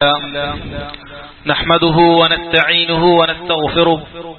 نحمده ونستعينه ونستغفره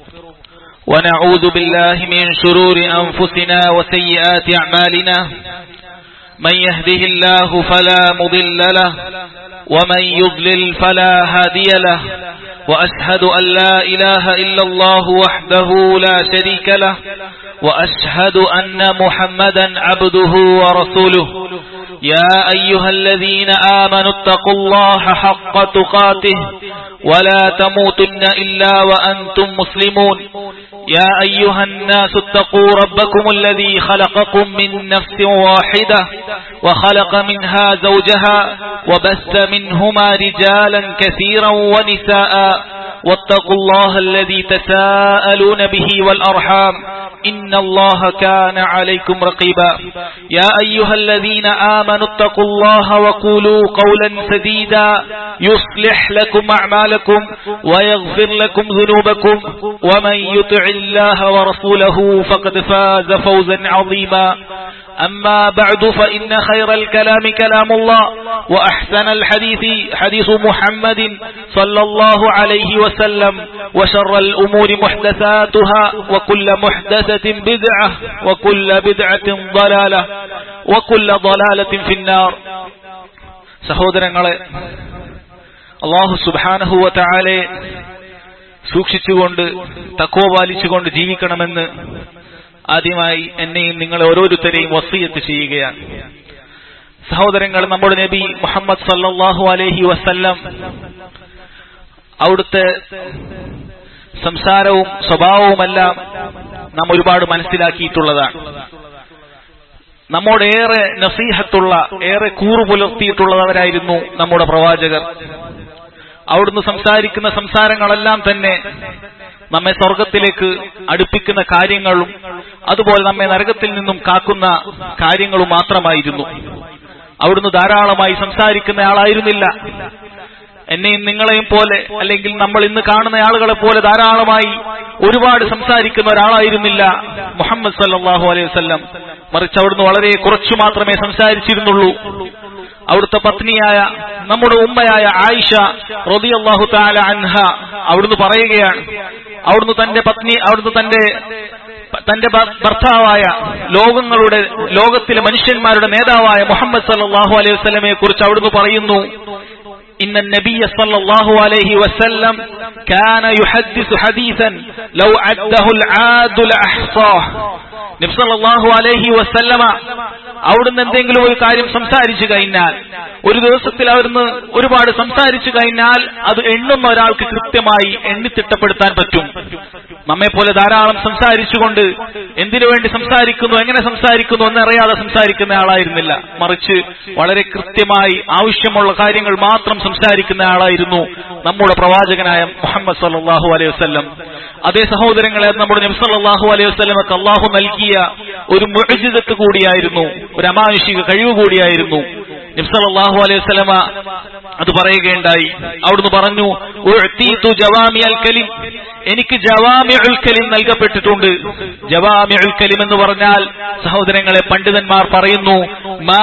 ونعوذ بالله من شرور أنفسنا وسيئات أعمالنا من يهده الله فلا مضل له ومن يضلل فلا هادي له وأشهد أن لا إله إلا الله وحده لا شريك له وأشهد أن محمدا عبده ورسوله يا أيها الذين آمنوا اتقوا الله حق تقاته ولا تموتن إلا وأنتم مسلمون يا أيها الناس اتقوا ربكم الذي خلقكم من نفس واحدة وخلق منها زوجها وبث منهما رجالا كثيرا ونساء واتقوا الله الذي تساءلون به والأرحام إن الله كان عليكم رقيبا يا أيها الذين آمنوا اتقوا الله وقولوا قولا سديدا يصلح لكم أعمالكم ويغفر لكم ذنوبكم ومن يطع الله ورسوله فقد فاز فوزا عظيما أما بعد فإن خير الكلام كلام الله وأحسن الحديث حديث محمد صلى الله عليه وسلم وشر الأمور محدثاتها وكل محدثة بدعة وكل بدعة ضلالة وكل ضلالة في النار സഹോദരങ്ങളെ അള്ളാഹു സുബാനഹുവ താലെ സൂക്ഷിച്ചുകൊണ്ട് തക്കോ പാലിച്ചുകൊണ്ട് ജീവിക്കണമെന്ന് ആദ്യമായി എന്നെയും നിങ്ങളെ ഓരോരുത്തരെയും വസീയത്ത് ചെയ്യുകയാണ് സഹോദരങ്ങൾ നമ്മുടെ നബി മുഹമ്മദ് സല്ലാഹു അലഹി വസല്ലം അവിടുത്തെ സംസാരവും സ്വഭാവവുമെല്ലാം നാം ഒരുപാട് മനസ്സിലാക്കിയിട്ടുള്ളതാണ് നമ്മോടേറെ നസീഹത്തുള്ള ഏറെ കൂറു പുലർത്തിയിട്ടുള്ളവരായിരുന്നു നമ്മുടെ പ്രവാചകർ അവിടുന്ന് സംസാരിക്കുന്ന സംസാരങ്ങളെല്ലാം തന്നെ നമ്മെ സ്വർഗത്തിലേക്ക് അടുപ്പിക്കുന്ന കാര്യങ്ങളും അതുപോലെ നമ്മെ നരകത്തിൽ നിന്നും കാക്കുന്ന കാര്യങ്ങളും മാത്രമായിരുന്നു അവിടുന്ന് ധാരാളമായി സംസാരിക്കുന്ന ആളായിരുന്നില്ല എന്നെയും നിങ്ങളെയും പോലെ അല്ലെങ്കിൽ നമ്മൾ ഇന്ന് കാണുന്ന ആളുകളെ പോലെ ധാരാളമായി ഒരുപാട് സംസാരിക്കുന്ന ഒരാളായിരുന്നില്ല മുഹമ്മദ് സല്ലാഹു അലൈഹി വസ്ല്ലം മറിച്ച് അവിടുന്ന് വളരെ കുറച്ചു മാത്രമേ സംസാരിച്ചിരുന്നുള്ളൂ അവിടുത്തെ പത്നിയായ നമ്മുടെ ഉമ്മയായ ആയിഷ റബിയല്ലാഹു താല അൻഹ അവിടുന്ന് പറയുകയാണ് അവിടുന്ന് തന്റെ പത്നി അവിടുന്ന് തന്റെ തന്റെ ഭർത്താവായ ലോകങ്ങളുടെ ലോകത്തിലെ മനുഷ്യന്മാരുടെ നേതാവായ മുഹമ്മദ് സല്ലാഹു അലൈഹി വസ്ലമയെ കുറിച്ച് അവിടുന്ന് പറയുന്നു إن النبي صلى الله عليه وسلم كان يحدث حديثا لو عده العاد لأحصاه നബ്സല്ലാഹു അലൈഹി വസല്ലമ അവിടുന്ന് എന്തെങ്കിലും ഒരു കാര്യം സംസാരിച്ചു കഴിഞ്ഞാൽ ഒരു ദിവസത്തിൽ അവിടുന്ന് ഒരുപാട് സംസാരിച്ചു കഴിഞ്ഞാൽ അത് എണ്ണുന്ന ഒരാൾക്ക് കൃത്യമായി എണ്ണിത്തിട്ടപ്പെടുത്താൻ പറ്റും നമ്മെ പോലെ ധാരാളം സംസാരിച്ചുകൊണ്ട് എന്തിനു വേണ്ടി സംസാരിക്കുന്നു എങ്ങനെ സംസാരിക്കുന്നു എന്നറിയാതെ സംസാരിക്കുന്ന ആളായിരുന്നില്ല മറിച്ച് വളരെ കൃത്യമായി ആവശ്യമുള്ള കാര്യങ്ങൾ മാത്രം സംസാരിക്കുന്ന ആളായിരുന്നു നമ്മുടെ പ്രവാചകനായ മുഹമ്മദ് സല്ലാഹു അലൈഹി വസ്ല്ലം അതേ സഹോദരങ്ങളെ നമ്മുടെ നബ്സല്ലാഹു അലൈഹി വസ്ലമക്ക് അള്ളാഹു നൽകിയ ഒരു മുഴജിതത്ത് കൂടിയായിരുന്നു ഒരു അമാനുഷിക കഴിവ് കൂടിയായിരുന്നു നബ്സല്ലാഹു അലൈഹി വസ്ലമ അത് പറയുകയുണ്ടായി അവിടുന്ന് പറഞ്ഞു ജവാമി അൽ കലിം എനിക്ക് ജവാമി ഉൽ കലിം നൽകപ്പെട്ടിട്ടുണ്ട് ജവാമി ഉൽ കലിം എന്ന് പറഞ്ഞാൽ സഹോദരങ്ങളെ പണ്ഡിതന്മാർ പറയുന്നു മാ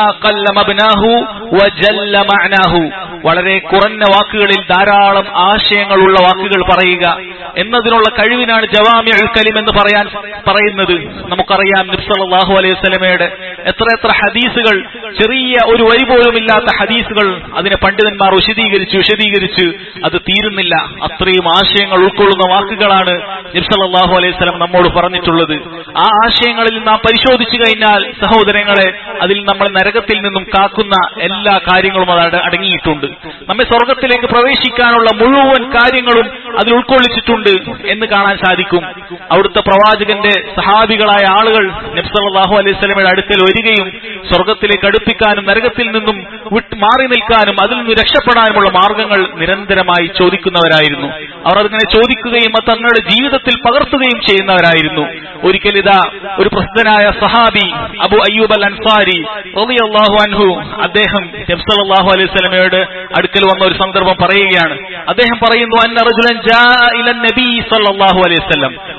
വളരെ കുറഞ്ഞ വാക്കുകളിൽ ധാരാളം ആശയങ്ങളുള്ള വാക്കുകൾ പറയുക എന്നതിനുള്ള കഴിവിനാണ് ജവാമി ഉൽ കലിം എന്ന് പറയാൻ പറയുന്നത് നമുക്കറിയാം നിബ്സലാഹു അലൈഹി സ്വലമയുടെ എത്ര എത്ര ഹദീസുകൾ ചെറിയ ഒരു വരി പോലും ഇല്ലാത്ത ഹദീസുകൾ അതിനെ പണ്ഡിതന്മാർ വിശദീകരിച്ച് വിശദീകരിച്ച് അത് തീരുന്നില്ല അത്രയും ആശയങ്ങൾ ഉൾക്കൊള്ളുന്ന വാക്കുകളാണ് നിബ്സലാഹു അലൈഹി സ്വലം നമ്മോട് പറഞ്ഞിട്ടുള്ളത് ആ ആശയങ്ങളിൽ നാം പരിശോധിച്ചു കഴിഞ്ഞാൽ സഹോദരങ്ങളെ അതിൽ നമ്മൾ നരകത്തിൽ നിന്നും കാക്കുന്ന എല്ലാ കാര്യങ്ങളും അത് അടങ്ങിയിട്ടുണ്ട് നമ്മെ സ്വർഗത്തിലേക്ക് പ്രവേശിക്കാനുള്ള മുഴുവൻ കാര്യങ്ങളും അതിൽ ഉൾക്കൊള്ളിച്ചിട്ടുണ്ട് എന്ന് കാണാൻ സാധിക്കും അവിടുത്തെ പ്രവാചകന്റെ സഹാബികളായ ആളുകൾ നബ്സല്ലാഹു അലൈഹി സ്വലമയുടെ അടുക്കൽ വരികയും സ്വർഗത്തിലേക്ക് അടുപ്പിക്കാനും നരകത്തിൽ നിന്നും വിട്ട് മാറി നിൽക്കാനും അതിൽ നിന്ന് രക്ഷപ്പെടാനുമുള്ള മാർഗങ്ങൾ നിരന്തരമായി ചോദിക്കുന്നവരായിരുന്നു അവർ അതിങ്ങനെ ചോദിക്കുകയും അത് തങ്ങളുടെ ജീവിതത്തിൽ പകർത്തുകയും ചെയ്യുന്നവരായിരുന്നു ഒരിക്കൽ ഇതാ ഒരു പ്രസിദ്ധനായ സഹാബി അബു അയ്യൂബ് അൽ അൻസാരി റളിയല്ലാഹു അൻഹു അദ്ദേഹം നബ്സല്ലാഹു അലൈഹി സ്വലമയോട് അടുക്കൽ വന്ന ഒരു സന്ദർഭം പറയുകയാണ് അദ്ദേഹം പറയുന്നു അന്ന റജുലൻ ജാ ഇല നബി സല്ലല്ലാഹു അലൈഹി വസല്ലം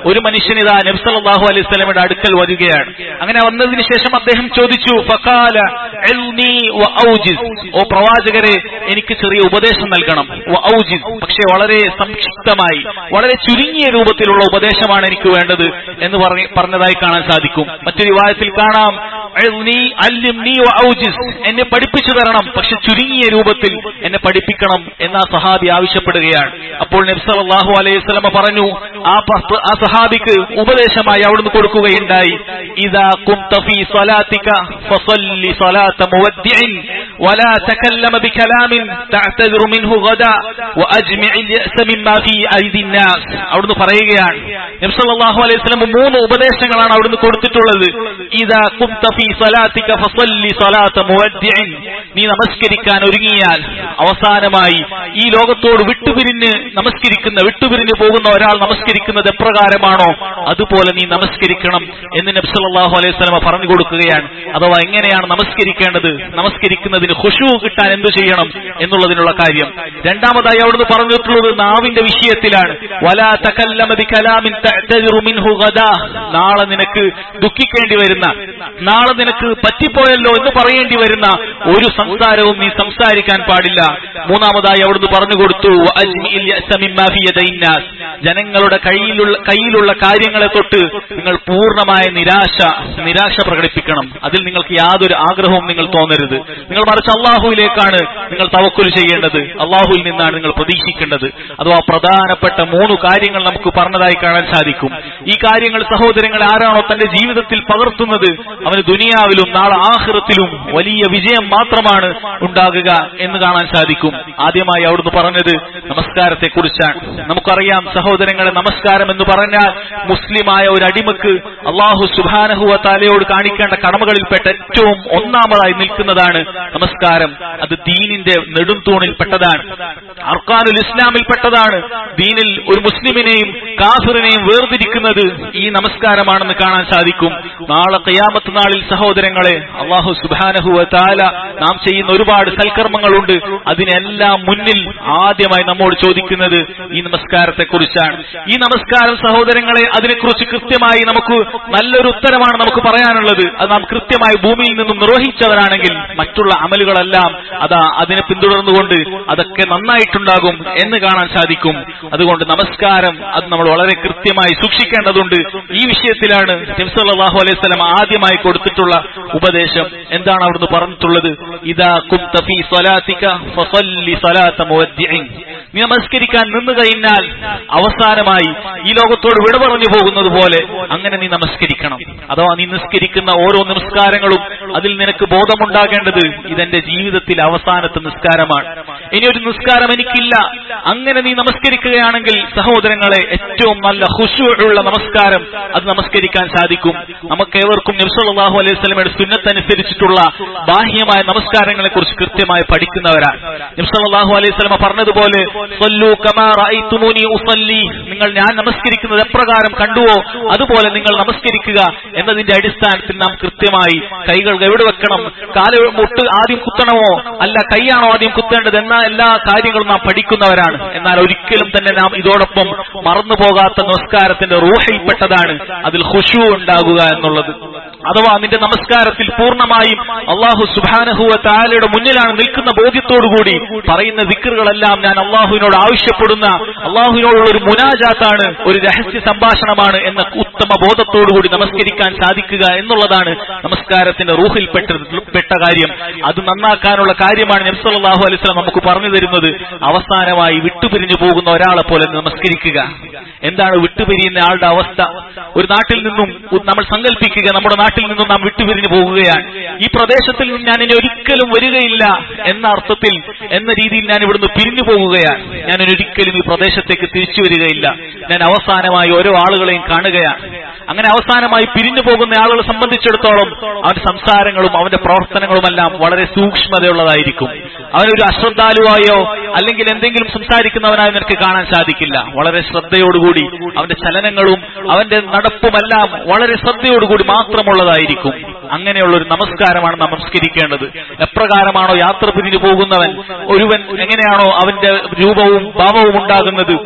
ഒരു മനുഷ്യൻ ഇതാ നബ്സല്ലാഹു അലൈഹി സ്വലമയുടെ അടുക്കൽ വരികയാണ് അങ്ങനെ വന്നതിന് ശേഷം അദ്ദേഹം ചോദിച്ചു ഫക്കാല ഇൽനി വ ഔജിസ് ഓ പ്രവാചകരെ എനിക്ക് ചെറിയ ഉപദേശം നൽകണം വ ഔജിസ് പക്ഷേ വളരെ സംക്ഷിപ്തമായി വളരെ ചുരുങ്ങിയ രൂപത്തിലുള്ള ഉപദേശമാണ് എനിക്ക് വേണ്ടത് എന്ന് പറഞ്ഞ് പറഞ്ഞതായി കാണാൻ സാധിക്കും മറ്റൊരു വിവാഹത്തിൽ കാണാം ഇൽനി അല്ലിംനി വ ഔജിസ് എന്നെ പഠിപ്പിച്ചു തരണം പക്ഷെ ചുരുങ്ങിയ രൂപത്തിൽ എന്നെ പഠിപ്പിക്കണം എന്ന് ആ സഹാബി ആവശ്യപ്പെടുകയാണ് അപ്പോൾ നബ്സല്ലാഹു അലൈഹി സ്വലമ പറഞ്ഞു ആ പ- ആ സഹാബിക്ക് ഉപദേശമായി അവിടുന്ന് കൊടുക്കുകയുണ്ടായി ഇതാ കുംത ഫീ സ്വലാത്തിക ഫസല്ലി സ്വലാത്ത മുവദ്ദിഇൻ ولا تكلم بكلام تعتذر منه غدا واجمع اليأس مما في ايدي الناس അവിടുന്ന് പറയുകയാണ് നബി സല്ലല്ലാഹു അലൈഹി വസല്ലം മൂന്ന് ഉപദേശങ്ങളാണ് അവിടുന്ന് കൊടുത്തിട്ടുള്ളത് ഇദാ കുംത ഫീ സ്വലാത്തിക ഫസല്ലി സ്വലാത്ത മുവദ്ദിഇൻ നീ നമസ്കരിക്കാൻ ഒരുങ്ങിയാൽ അവസാനമായി ഈ ലോകത്തോട് വിട്ടുപിരിഞ്ഞ് നമസ്കരിക്കുന്ന വിട്ടുപിരിഞ്ഞ് പോകുന്ന ഒരാൾ നമസ്കരിക്കുന്നത് എപ്രകാരമാണോ അതുപോലെ നീ നമസ്കരിക്കണം എന്ന് നബി സല്ലല്ലാഹു അലൈഹി വസല്ലം പറഞ്ഞു കൊടുക്കുകയാണ് അഥവാ എങ്ങനെയാണ് നമസ്കരിക്കേണ്ടത് നമസ്കരിക്കുന്നതിന് ഖുശൂ കിട്ടാൻ എന്തു ചെയ്യണം എന്നുള്ളതിനുള്ള കാര്യം രണ്ടാമതായി അവിടുന്ന് പറഞ്ഞിട്ടുള്ളത് നാവിന്റെ വിഷയത്തിലാണ് വലാ തകല്ലമ ബികലാമിൻ തഅ്തദിറു മിൻഹു ഗദാ നാളെ നിനക്ക് ദുഃഖിക്കേണ്ടി വരുന്ന നാളെ നിനക്ക് പറ്റിപ്പോയല്ലോ എന്ന് പറയേണ്ടി വരുന്ന ഒരു സംസാരവും നീ സംസാരിക്കാൻ പാടില്ല മൂന്നാമതായി അവിടുന്ന് പറഞ്ഞു കൊടുത്തു വഅജ്മിഇൽ യഅസ മിമ്മാ ഫി യദൈന്നാസ്. ജനങ്ങളുടെ കയ്യിലുള്ള കയ്യിലുള്ള കാര്യങ്ങളെ തൊട്ട് നിങ്ങൾ പൂർണ്ണമായ നിരാശ നിരാശ പ്രകടിപ്പിക്കണം അതിൽ നിങ്ങൾക്ക് യാതൊരു ആഗ്രഹവും നിങ്ങൾ തോന്നരുത് നിങ്ങൾ മറിച്ച് അള്ളാഹുവിലേക്കാണ് നിങ്ങൾ തവക്കുൽ ചെയ്യേണ്ടത് അള്ളാഹുവിൽ നിന്നാണ് നിങ്ങൾ പ്രതീക്ഷിക്കേണ്ടത് അഥവാ പ്രധാനപ്പെട്ട മൂന്ന് കാര്യങ്ങൾ നമുക്ക് പറഞ്ഞതായി കാണാൻ സാധിക്കും ഈ കാര്യങ്ങൾ സഹോദരങ്ങൾ ആരാണോ തന്റെ ജീവിതത്തിൽ പകർത്തുന്നത് അവന് ദുനിയാവിലും നാളെ ആഹൃത്തിലും വലിയ വിജയം മാത്രമാണ് ഉണ്ടാകുക എന്ന് കാണാൻ സാധിക്കും ആദ്യമായി അവിടുന്ന് പറഞ്ഞത് നമസ്കാരത്തെ കുറിച്ചാണ് നമുക്കറിയാം സഹോദരങ്ങളെ നമസ്കാരം എന്ന് പറഞ്ഞാൽ മുസ്ലിമായ ഒരു അടിമക്ക് അള്ളാഹു സുബാനഹുവ താലയോട് കാണിക്കേണ്ട കടമകളിൽപ്പെട്ട ഏറ്റവും ഒന്നാമതായി നിൽക്കുന്നതാണ് നമസ്കാരം അത് ദീനിന്റെ നെടുംതൂണിൽ പെട്ടതാണ് അർക്കാനുൽ ഇസ്ലാമിൽ പെട്ടതാണ് ദീനിൽ ഒരു മുസ്ലിമിനെയും കാഫിറിനെയും വേർതിരിക്കുന്നത് ഈ നമസ്കാരമാണെന്ന് കാണാൻ സാധിക്കും നാളെ ഖിയാമത്ത് നാളിൽ സഹോദരങ്ങളെ അള്ളാഹു സുബാനഹുവ താല നാം ചെയ്യുന്ന ഒരുപാട് സൽക്കർമ്മങ്ങളുണ്ട് അതിനെല്ലാം മുന്നിൽ ആദ്യമായി നമ്മോട് ചോദിക്കുന്നത് ഈ നമസ്കാരത്തെ കുറിച്ചാണ് ഈ നമസ്കാരം സഹോദരങ്ങളെ അതിനെക്കുറിച്ച് കൃത്യമായി നമുക്ക് നല്ലൊരു ഉത്തരമാണ് നമുക്ക് പറയാനുള്ളത് അത് നാം കൃത്യമായി ഭൂമിയിൽ നിന്നും നിർവഹിച്ചവരാണെങ്കിൽ മറ്റുള്ള അമലുകളെല്ലാം അതാ അതിനെ പിന്തുടർന്നുകൊണ്ട് അതൊക്കെ നന്നായിട്ടുണ്ടാകും എന്ന് കാണാൻ സാധിക്കും അതുകൊണ്ട് നമസ്കാരം അത് നമ്മൾ വളരെ കൃത്യമായി സൂക്ഷിക്കേണ്ടതുണ്ട് ഈ വിഷയത്തിലാണ് നബ്സല്ലാഹു അലൈഹി സ്വലം ആദ്യമായി കൊടുത്തിട്ടുള്ള ഉപദേശം എന്താണ് അവിടുന്ന് പറഞ്ഞിട്ടുള്ളത് ഇതാ കുംത ഫീ സ്വലാത്തിക ഫസല്ലി സ്വലാത്ത മുവദ്ദിഇൻ നീ നമസ്കരിക്കാൻ നിന്നു കഴിഞ്ഞാൽ അവസാനമായി ഈ ലോകത്തോട് വിട പറഞ്ഞു പോകുന്നത് പോലെ അങ്ങനെ നീ നമസ്കരിക്കണം അഥവാ നീ നിസ്കരിക്കുന്ന ഓരോ നമസ്കാരങ്ങളും അതിൽ നിനക്ക് ബോധമുണ്ടാകേണ്ടത് ഇതെന്റെ ജീവിതത്തിൽ അവസാനത്തെ നിസ്കാരമാണ് ഇനി ഒരു നിസ്കാരം എനിക്കില്ല അങ്ങനെ നീ നമസ്കരിക്കുകയാണെങ്കിൽ സഹോദരങ്ങളെ ഏറ്റവും നല്ല ഹുഷുള്ള നമസ്കാരം അത് നമസ്കരിക്കാൻ സാധിക്കും നമുക്കേവർക്കും നബ്സല്ലാഹു അലൈഹി സ്വലമയുടെ സുന്നത്തനുസരിച്ചിട്ടുള്ള ബാഹ്യമായ നമസ്കാരങ്ങളെ കുറിച്ച് കൃത്യമായി പഠിക്കുന്നവരാണ് നബ്സല്ലാഹു അലൈഹി സ്വലമ പറഞ്ഞതുപോലെ "സ്വല്ലൂ കമാ റഅയ്തുമൂനി ഉസല്ലി." നിങ്ങൾ ഞാൻ നമസ്കരിക്കുന്നത് എപ്രകാരം കണ്ടുവോ അതുപോലെ നിങ്ങൾ നമസ്കരിക്കുക എന്നതിന്റെ അടിസ്ഥാനത്തിൽ നാം കൃത്യമായി കൈകൾ എവിടെ വെക്കണം കാല മുട്ട് ആദ്യം കുത്തണമോ അല്ല കൈയാണോ ആദ്യം കുത്തേണ്ടത് എന്ന എല്ലാ കാര്യങ്ങളും നാം പഠിക്കുന്നവരാണ് എന്നാൽ ഒരിക്കലും തന്നെ നാം ഇതോടൊപ്പം മറന്നു പോകാത്ത നമസ്കാരത്തിന്റെ റൂഹയിൽപ്പെട്ടതാണ് അതിൽ ഖുശൂ ഉണ്ടാകുക എന്നുള്ളത് അഥവാ നിന്റെ നമസ്കാരത്തിൽ പൂർണ്ണമായും അള്ളാഹു സുബാനഹുവ താലയുടെ മുന്നിലാണ് നിൽക്കുന്ന ബോധ്യത്തോടുകൂടി പറയുന്ന ദിക്കറുകളെല്ലാം ഞാൻ അള്ളാഹുവിനോട് ആവശ്യപ്പെടുന്ന അള്ളാഹുവിനോടുള്ള ഒരു മുനാജാത്താണ് ഒരു രഹസ്യ സംഭാഷണമാണ് എന്ന ഉത്തമ ബോധത്തോടുകൂടി നമസ്കരിക്കാൻ സാധിക്കുക എന്നുള്ളതാണ് നമസ്കാരത്തിന്റെ റൂഹിൽ പെട്ട പെട്ട കാര്യം അത് നന്നാക്കാനുള്ള കാര്യമാണ് നബ്സല്ലാഹു അലൈസ്ലാം നമുക്ക് പറഞ്ഞു തരുന്നത് അവസാനമായി വിട്ടുപിരിഞ്ഞു പോകുന്ന ഒരാളെ പോലെ നമസ്കരിക്കുക എന്താണ് വിട്ടുപിരിയുന്ന ആളുടെ അവസ്ഥ ഒരു നാട്ടിൽ നിന്നും നമ്മൾ സങ്കല്പിക്കുക നമ്മുടെ നാട്ടിൽ നിന്നും നാം വിട്ടുപിരിഞ്ഞു പോകുകയാണ് ഈ പ്രദേശത്തിൽ നിന്ന് ഞാൻ ഇനി ഒരിക്കലും വരികയില്ല എന്ന അർത്ഥത്തിൽ എന്ന രീതിയിൽ ഞാൻ ഇവിടുന്ന് പിരിഞ്ഞു പോകുകയാണ് ഞാൻ ഇനി ഒരിക്കലും ഈ പ്രദേശത്തേക്ക് തിരിച്ചു വരികയില്ല ഞാൻ അവസാനമായി ഓരോ ആളുകളെയും കാണുകയാണ് അങ്ങനെ അവസാനമായി പിരിഞ്ഞു പോകുന്ന ആളുകളെ സംബന്ധിച്ചിടത്തോളം അവന്റെ സംസാരങ്ങളും അവന്റെ പ്രവർത്തനങ്ങളുമെല്ലാം വളരെ സൂക്ഷ്മതയുള്ളതായിരിക്കും അവനൊരു അശ്രദ്ധാലുവായോ അല്ലെങ്കിൽ എന്തെങ്കിലും സംസാരിക്കുന്നവനായി നിനക്ക് കാണാൻ സാധിക്കില്ല വളരെ ശ്രദ്ധയോടുകൂടി അവന്റെ ചലനങ്ങളും അവന്റെ നടപ്പുമെല്ലാം വളരെ ശ്രദ്ധയോടുകൂടി മാത്രമുള്ളതായിരിക്കും അങ്ങനെയുള്ള ഒരു നമസ്കാരമാണ് നമസ്കരിക്കേണ്ടത് എപ്രകാരമാണോ യാത്ര പിരിഞ്ഞു പോകുന്നവൻ ഒരുവൻ എങ്ങനെയാണോ അവന്റെ രൂപവും ഭാവവും ഉണ്ടാകുന്നത്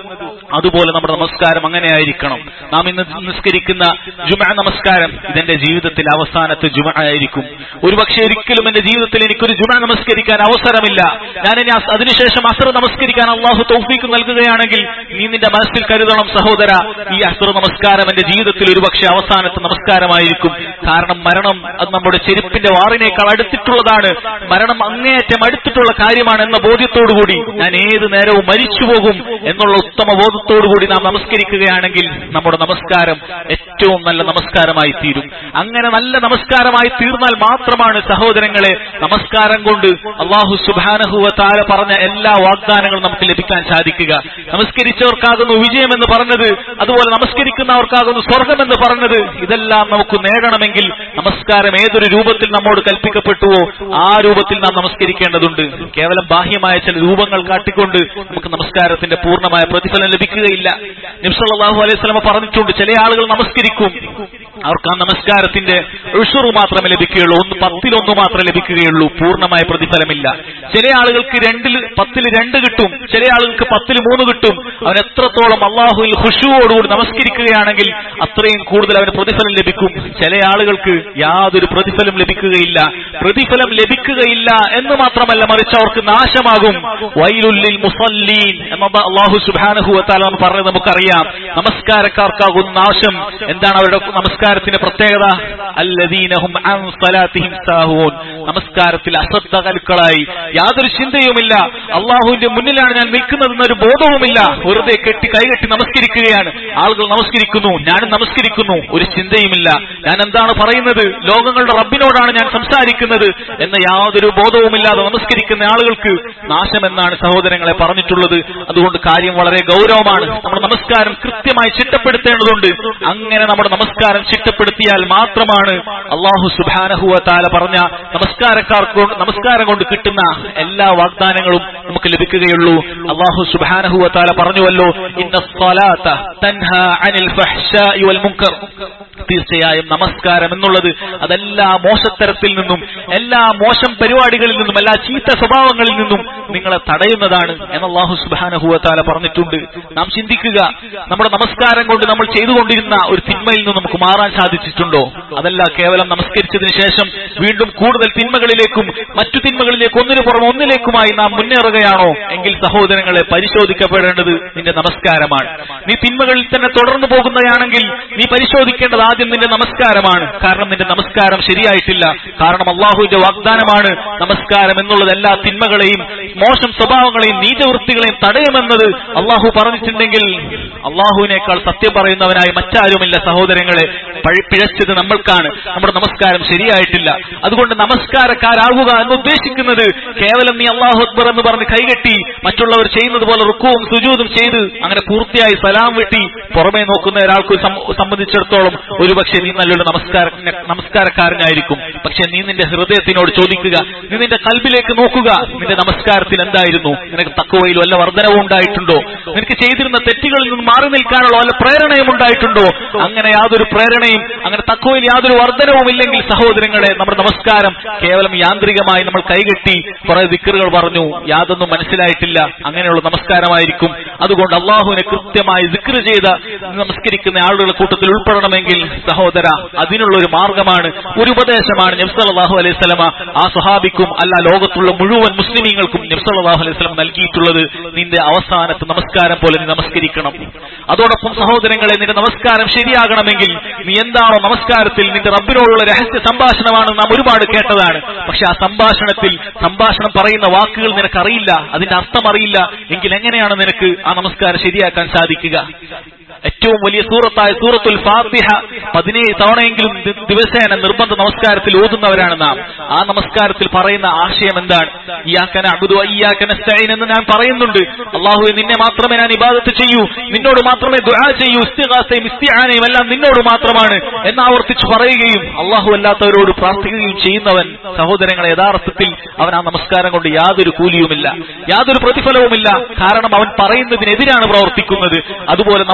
അതുപോലെ നമ്മുടെ നമസ്കാരം അങ്ങനെ ആയിരിക്കണം നാം ഇന്ന് നിസ്കരിക്കുന്ന ജുമ നമസ്കാരം ഇതെന്റെ ജീവിതത്തിൽ അവസാനത്തെ ജുമ ആയിരിക്കും ഒരുപക്ഷെ ഒരിക്കലും എന്റെ ജീവിതത്തിൽ എനിക്കൊരു ജുമ നമസ്കരിക്കാൻ അവസരമില്ല ഞാൻ ഇനി അസ്- അതിനുശേഷം അസർ നമസ്കരിക്കാൻ അള്ളാഹു തൗഫീക്ക് നൽകുകയാണെങ്കിൽ നീ നിന്റെ മനസ്സിൽ കരുതണം സഹോദര ഈ അസർ നമസ്കാരം എന്റെ ജീവിതത്തിൽ ഒരുപക്ഷെ അവസാനത്തെ നമസ്കാരമായിരിക്കും കാരണം മരണം അത് നമ്മുടെ ചെരുപ്പിന്റെ വാറിനേക്കാൾ അടുത്തിട്ടുള്ളതാണ് മരണം അങ്ങേയറ്റം അടുത്തിട്ടുള്ള കാര്യമാണ് എന്ന ബോധ്യത്തോടുകൂടി ഞാൻ ഏത് നേരവും മരിച്ചു പോകും എന്നുള്ള ഉത്തമ ബോധത്തോടുകൂടി നാം നമസ്കരിക്കുകയാണെങ്കിൽ നമ്മുടെ നമസ്കാരം ഏറ്റവും നല്ല നമസ്കാരമായി തീരും അങ്ങനെ നല്ല നമസ്കാരമായി തീർന്നാൽ മാത്രമാണ് സഹോദരങ്ങളെ നമസ്കാരം കൊണ്ട് അള്ളാഹു സുബാനഹുവ താര പറഞ്ഞ എല്ലാ വാഗ്ദാനങ്ങളും നമുക്ക് ലഭിക്കാൻ സാധിക്കുക നമസ്കരിച്ചവർക്കാകുന്നു വിജയമെന്ന് പറഞ്ഞത് അതുപോലെ നമസ്കരിക്കുന്നവർക്കാകുന്നു സ്വർഗമെന്ന് പറഞ്ഞത് ഇതെല്ലാം നമുക്ക് നേടണമെങ്കിൽ നമസ്കാരം ഏതൊരു രൂപത്തിൽ നമ്മോട് കൽപ്പിക്കപ്പെട്ടുവോ ആ രൂപത്തിൽ നാം നമസ്കരിക്കേണ്ടതുണ്ട് കേവലം ബാഹ്യമായ ചില രൂപങ്ങൾ കാട്ടിക്കൊണ്ട് നമുക്ക് നമസ്കാരത്തിന്റെ പൂർണ്ണമായ പ്രതിഫലം ലഭിക്കുകയില്ല നിംസല്ലാഹു അലൈഹി സ്വലമ പറഞ്ഞിട്ടുണ്ട് ചില ആളുകൾ നമസ്കരിക്കും അവർക്ക് ആ നമസ്കാരത്തിന്റെ ഉഷുറു മാത്രമേ ലഭിക്കുകയുള്ളൂ ഒന്ന് പത്തിലൊന്ന് മാത്രമേ ലഭിക്കുകയുള്ളൂ പൂർണ്ണമായ പ്രതിഫലമില്ല ചില ആളുകൾക്ക് രണ്ടിൽ പത്തിൽ രണ്ട് കിട്ടും ചില ആളുകൾക്ക് പത്തിൽ മൂന്ന് കിട്ടും അവൻ എത്രത്തോളം അള്ളാഹുവിൽ ഹുഷുവോടുകൂടി നമസ്കരിക്കുകയാണെങ്കിൽ അത്രയും കൂടുതൽ അവന് പ്രതിഫലം ലഭിക്കും ചില ആളുകൾക്ക് യാതൊരു പ്രതിഫലം ലഭിക്കുകയില്ല പ്രതിഫലം ലഭിക്കുകയില്ല എന്ന് മാത്രമല്ല മറിച്ച് അവർക്ക് നാശമാകും വൈലുല്ലിൽ മുസല്ലീൻ എന്നത് അള്ളാഹു സുബാനഹുവത്താല എന്ന് പറഞ്ഞത് നമുക്കറിയാം നമസ്കാരക്കാർക്കാകുന്ന നാശം എന്താണ് അവരുടെ നമസ്കാരത്തിന്റെ പ്രത്യേകത അല്ലദീനഹും അൻ സലാത്തിഹിം സാഹൂൻ നമസ്കാരത്തിൽ അശ്രദ്ധകലുക്കളായി യാതൊരു ചിന്തയുമില്ല അള്ളാഹുവിന്റെ മുന്നിലാണ് ഞാൻ നിൽക്കുന്നതെന്നൊരു ബോധവുമില്ല വെറുതെ കെട്ടി കൈകെട്ടി നമസ്കരിക്കുകയാണ് ആളുകൾ നമസ്കരിക്കുന്നു ഞാനും നമസ്കരിക്കുന്നു ഒരു ചിന്തയുമില്ല ഞാൻ എന്താണ് പറയുന്നത് ലോകങ്ങളുടെ റബ്ബിനോടാണ് ഞാൻ സംസാരിക്കുന്നത് എന്ന യാതൊരു ബോധവുമില്ലാതെ നമസ്കരിക്കുന്ന ആളുകൾക്ക് നാശമെന്നാണ് സഹോദരങ്ങളെ പറഞ്ഞിട്ടുള്ളത് അതുകൊണ്ട് കാര്യം വളരെ ഗൗരവമാണ് നമ്മുടെ നമസ്കാരം കൃത്യമായി ചിട്ടപ്പെടുത്തേണ്ടതുണ്ട് അങ്ങനെ നമ്മുടെ നമസ്കാരം ചിട്ടപ്പെടുത്തിയാൽ മാത്രമാണ് അള്ളാഹു സുബാനഹുവ താല പറഞ്ഞ നമസ്കാരക്കാർക്ക് കൊണ്ട് നമസ്കാരം കൊണ്ട് കിട്ടുന്ന എല്ലാ വാഗ്ദാനങ്ങളും നമുക്ക് ലഭിക്കുകയുള്ളൂ അള്ളാഹു സുബാനഹുവ താല പറഞ്ഞുവല്ലോ ഇന്ന സ്വലാത്ത തൻഹ അനിൽ ഫഹ്ശാഇ വൽ മുൻകർ തീർച്ചയായും നമസ്കാരം എന്നുള്ളത് അതെല്ലാ മോശത്തരത്തിൽ നിന്നും എല്ലാ മോശം പരിപാടികളിൽ നിന്നും എല്ലാ ചീത്ത സ്വഭാവങ്ങളിൽ നിന്നും നിങ്ങളെ തടയുന്നതാണ് എന്ന് അള്ളാഹു സുബാനഹുവത്താല പറഞ്ഞിട്ടുണ്ട് നാം ചിന്തിക്കുക നമ്മുടെ നമസ്കാരം കൊണ്ട് നമ്മൾ ചെയ്തുകൊണ്ടിരുന്ന ഒരു തിന്മയിൽ നിന്ന് നമുക്ക് മാറാൻ സാധിച്ചിട്ടുണ്ടോ അതല്ല കേവലം നമസ്കരിച്ചതിന് ശേഷം വീണ്ടും കൂടുതൽ തിന്മകളിലേക്കും മറ്റു തിന്മകളിലേക്ക് ഒന്നിനു പുറമെ ഒന്നിലേക്കുമായി നാം മുന്നേറുകയാണോ എങ്കിൽ സഹോദരങ്ങളെ പരിശോധിക്കപ്പെടേണ്ടത് നിന്റെ നമസ്കാരമാണ് നീ തിന്മകളിൽ തന്നെ തുടർന്നു പോകുന്നതാണെങ്കിൽ നീ പരിശോധിക്കേണ്ടത് ആദ്യം നിന്റെ നമസ്കാരമാണ് കാരണം നിന്റെ നമസ്കാരം ശരിയായിട്ടില്ല കാരണം അള്ളാഹുവിന്റെ വാഗ്ദാനമാണ് നമസ്കാരം എന്നുള്ളത് എല്ലാ തിന്മകളെയും മോശം സ്വഭാവങ്ങളെയും നീചവൃത്തികളെയും തടയുമെന്നത് അള്ളാഹു പറഞ്ഞിട്ടുണ്ടെങ്കിൽ അള്ളാഹുവിനേക്കാൾ സത്യം പറയുന്നവനായി മറ്റാരുമില്ല സഹോദരങ്ങളെ പഴി- പിഴച്ചത് നമ്മൾക്കാണ് നമ്മുടെ നമസ്കാരം ശരിയായിട്ടില്ല അതുകൊണ്ട് നമസ്കാരക്കാരാകുക എന്ന് ഉദ്ദേശിക്കുന്നത് കേവലം നീ അള്ളാഹു അക്ബർ എന്ന് പറഞ്ഞ് കൈകെട്ടി മറ്റുള്ളവർ ചെയ്യുന്നത് പോലെ റുക്കുവും സുജൂതും ചെയ്ത് അങ്ങനെ പൂർത്തിയായി സലാം വെട്ടി പുറമേ നോക്കുന്ന ഒരാൾക്ക് സം- സംബന്ധിച്ചിടത്തോളം ഒരുപക്ഷെ നീ നല്ലൊരു നമസ്കാര നമസ്കാരക്കാരനായിരിക്കും പക്ഷെ നീ നിന്റെ ഹൃദയത്തിനോട് ചോദിക്കുക നീ നിന്റെ കൽബിലേക്ക് നോക്കുക നിന്റെ നമസ്കാരത്തിൽ എന്തായിരുന്നു നിനക്ക് തക്കവയിൽ വല്ല വർധനവും ഉണ്ടായിട്ടുണ്ടോ നിനക്ക് ചെയ്തിരുന്ന തെറ്റുകളിൽ നിന്ന് മാറി നിൽക്കാനുള്ള വല്ല പ്രേരണയും ഉണ്ടായിട്ടുണ്ടോ അങ്ങനെ യാതൊരു പ്രേരണയും അങ്ങനെ തക്കവയിൽ യാതൊരു വർധനവും ഇല്ലെങ്കിൽ സഹോദരങ്ങളെ നമ്മുടെ നമസ്കാരം കേവലം യാന്ത്രികമായി നമ്മൾ കൈകെട്ടി കുറെ ദിക്കറുകൾ പറഞ്ഞു യാതൊന്നും മനസ്സിലായിട്ടില്ല അങ്ങനെയുള്ള നമസ്കാരമായിരിക്കും അതുകൊണ്ട് അള്ളാഹുവിനെ കൃത്യമായി ദിക്ർ ചെയ്ത നമസ്കരിക്കുന്ന ആളുകളുടെ കൂട്ടത്തിൽ ഉൾപ്പെടണമെങ്കിൽ സഹോദര അതിനുള്ള ഒരു മാർഗമാണ് ഒരു ഉപദേശമാണ് നബ്സലാഹു അലൈഹി സ്വലമ ആ സ്വഹാബിക്കും അല്ല ലോകത്തുള്ള മുഴുവൻ മുസ്ലിമീങ്ങൾക്കും നബ്സലാഹു അലൈഹി സ്വലം നൽകിയിട്ടുള്ളത് നിന്റെ അവസാനത്തെ നമസ്കാരം പോലെ നീ നമസ്കരിക്കണം അതോടൊപ്പം സഹോദരങ്ങളെ നിന്റെ നമസ്കാരം ശരിയാകണമെങ്കിൽ നീ എന്താണോ നമസ്കാരത്തിൽ നിന്റെ റബ്ബിനോടുള്ള രഹസ്യ സംഭാഷണമാണ് നാം ഒരുപാട് കേട്ടതാണ് പക്ഷെ ആ സംഭാഷണത്തിൽ സംഭാഷണം പറയുന്ന വാക്കുകൾ നിനക്കറിയില്ല അതിന്റെ അർത്ഥം അറിയില്ല എങ്കിൽ എങ്ങനെയാണ് നിനക്ക് ആ നമസ്കാരം ശരിയാക്കാൻ സാധിക്കുക ഏറ്റവും വലിയ സൂറത്തായ സൂറത്തുൽ ഫാത്തിഹ പതിനേഴ് തവണയെങ്കിലും ദി- ദിവസേന നിർബന്ധ നമസ്കാരത്തിൽ ഓതുന്നവരാണ് നാം ആ നമസ്കാരത്തിൽ പറയുന്ന ആശയം എന്താണ് ഇയാക്കന അബുദു അയ്യാക്കന സ്തൈൻ എന്ന് ഞാൻ പറയുന്നുണ്ട് അള്ളാഹുവെ നിന്നെ മാത്രമേ ഞാൻ ഇബാദത്ത് ചെയ്യൂ നിന്നോട് മാത്രമേ ദുആ ചെയ്യൂ ഇസ്തിഗാസയും ഇസ്തിആനയും എല്ലാം നിന്നോട് മാത്രമാണ് എന്ന് ആവർത്തിച്ച് പറയുകയും അള്ളാഹു അല്ലാത്തവരോട് പ്രാർത്ഥിക്കുകയും ചെയ്യുന്നവൻ സഹോദരങ്ങളെ യഥാർത്ഥത്തിൽ അവൻ ആ നമസ്കാരം കൊണ്ട് യാതൊരു കൂലിയുമില്ല യാതൊരു പ്രതിഫലവുമില്ല കാരണം അവൻ പറയുന്നതിനെതിരാണ് പ്രവർത്തിക്കുന്നത് അതുപോലെ നമസ്കാരത്തിൽ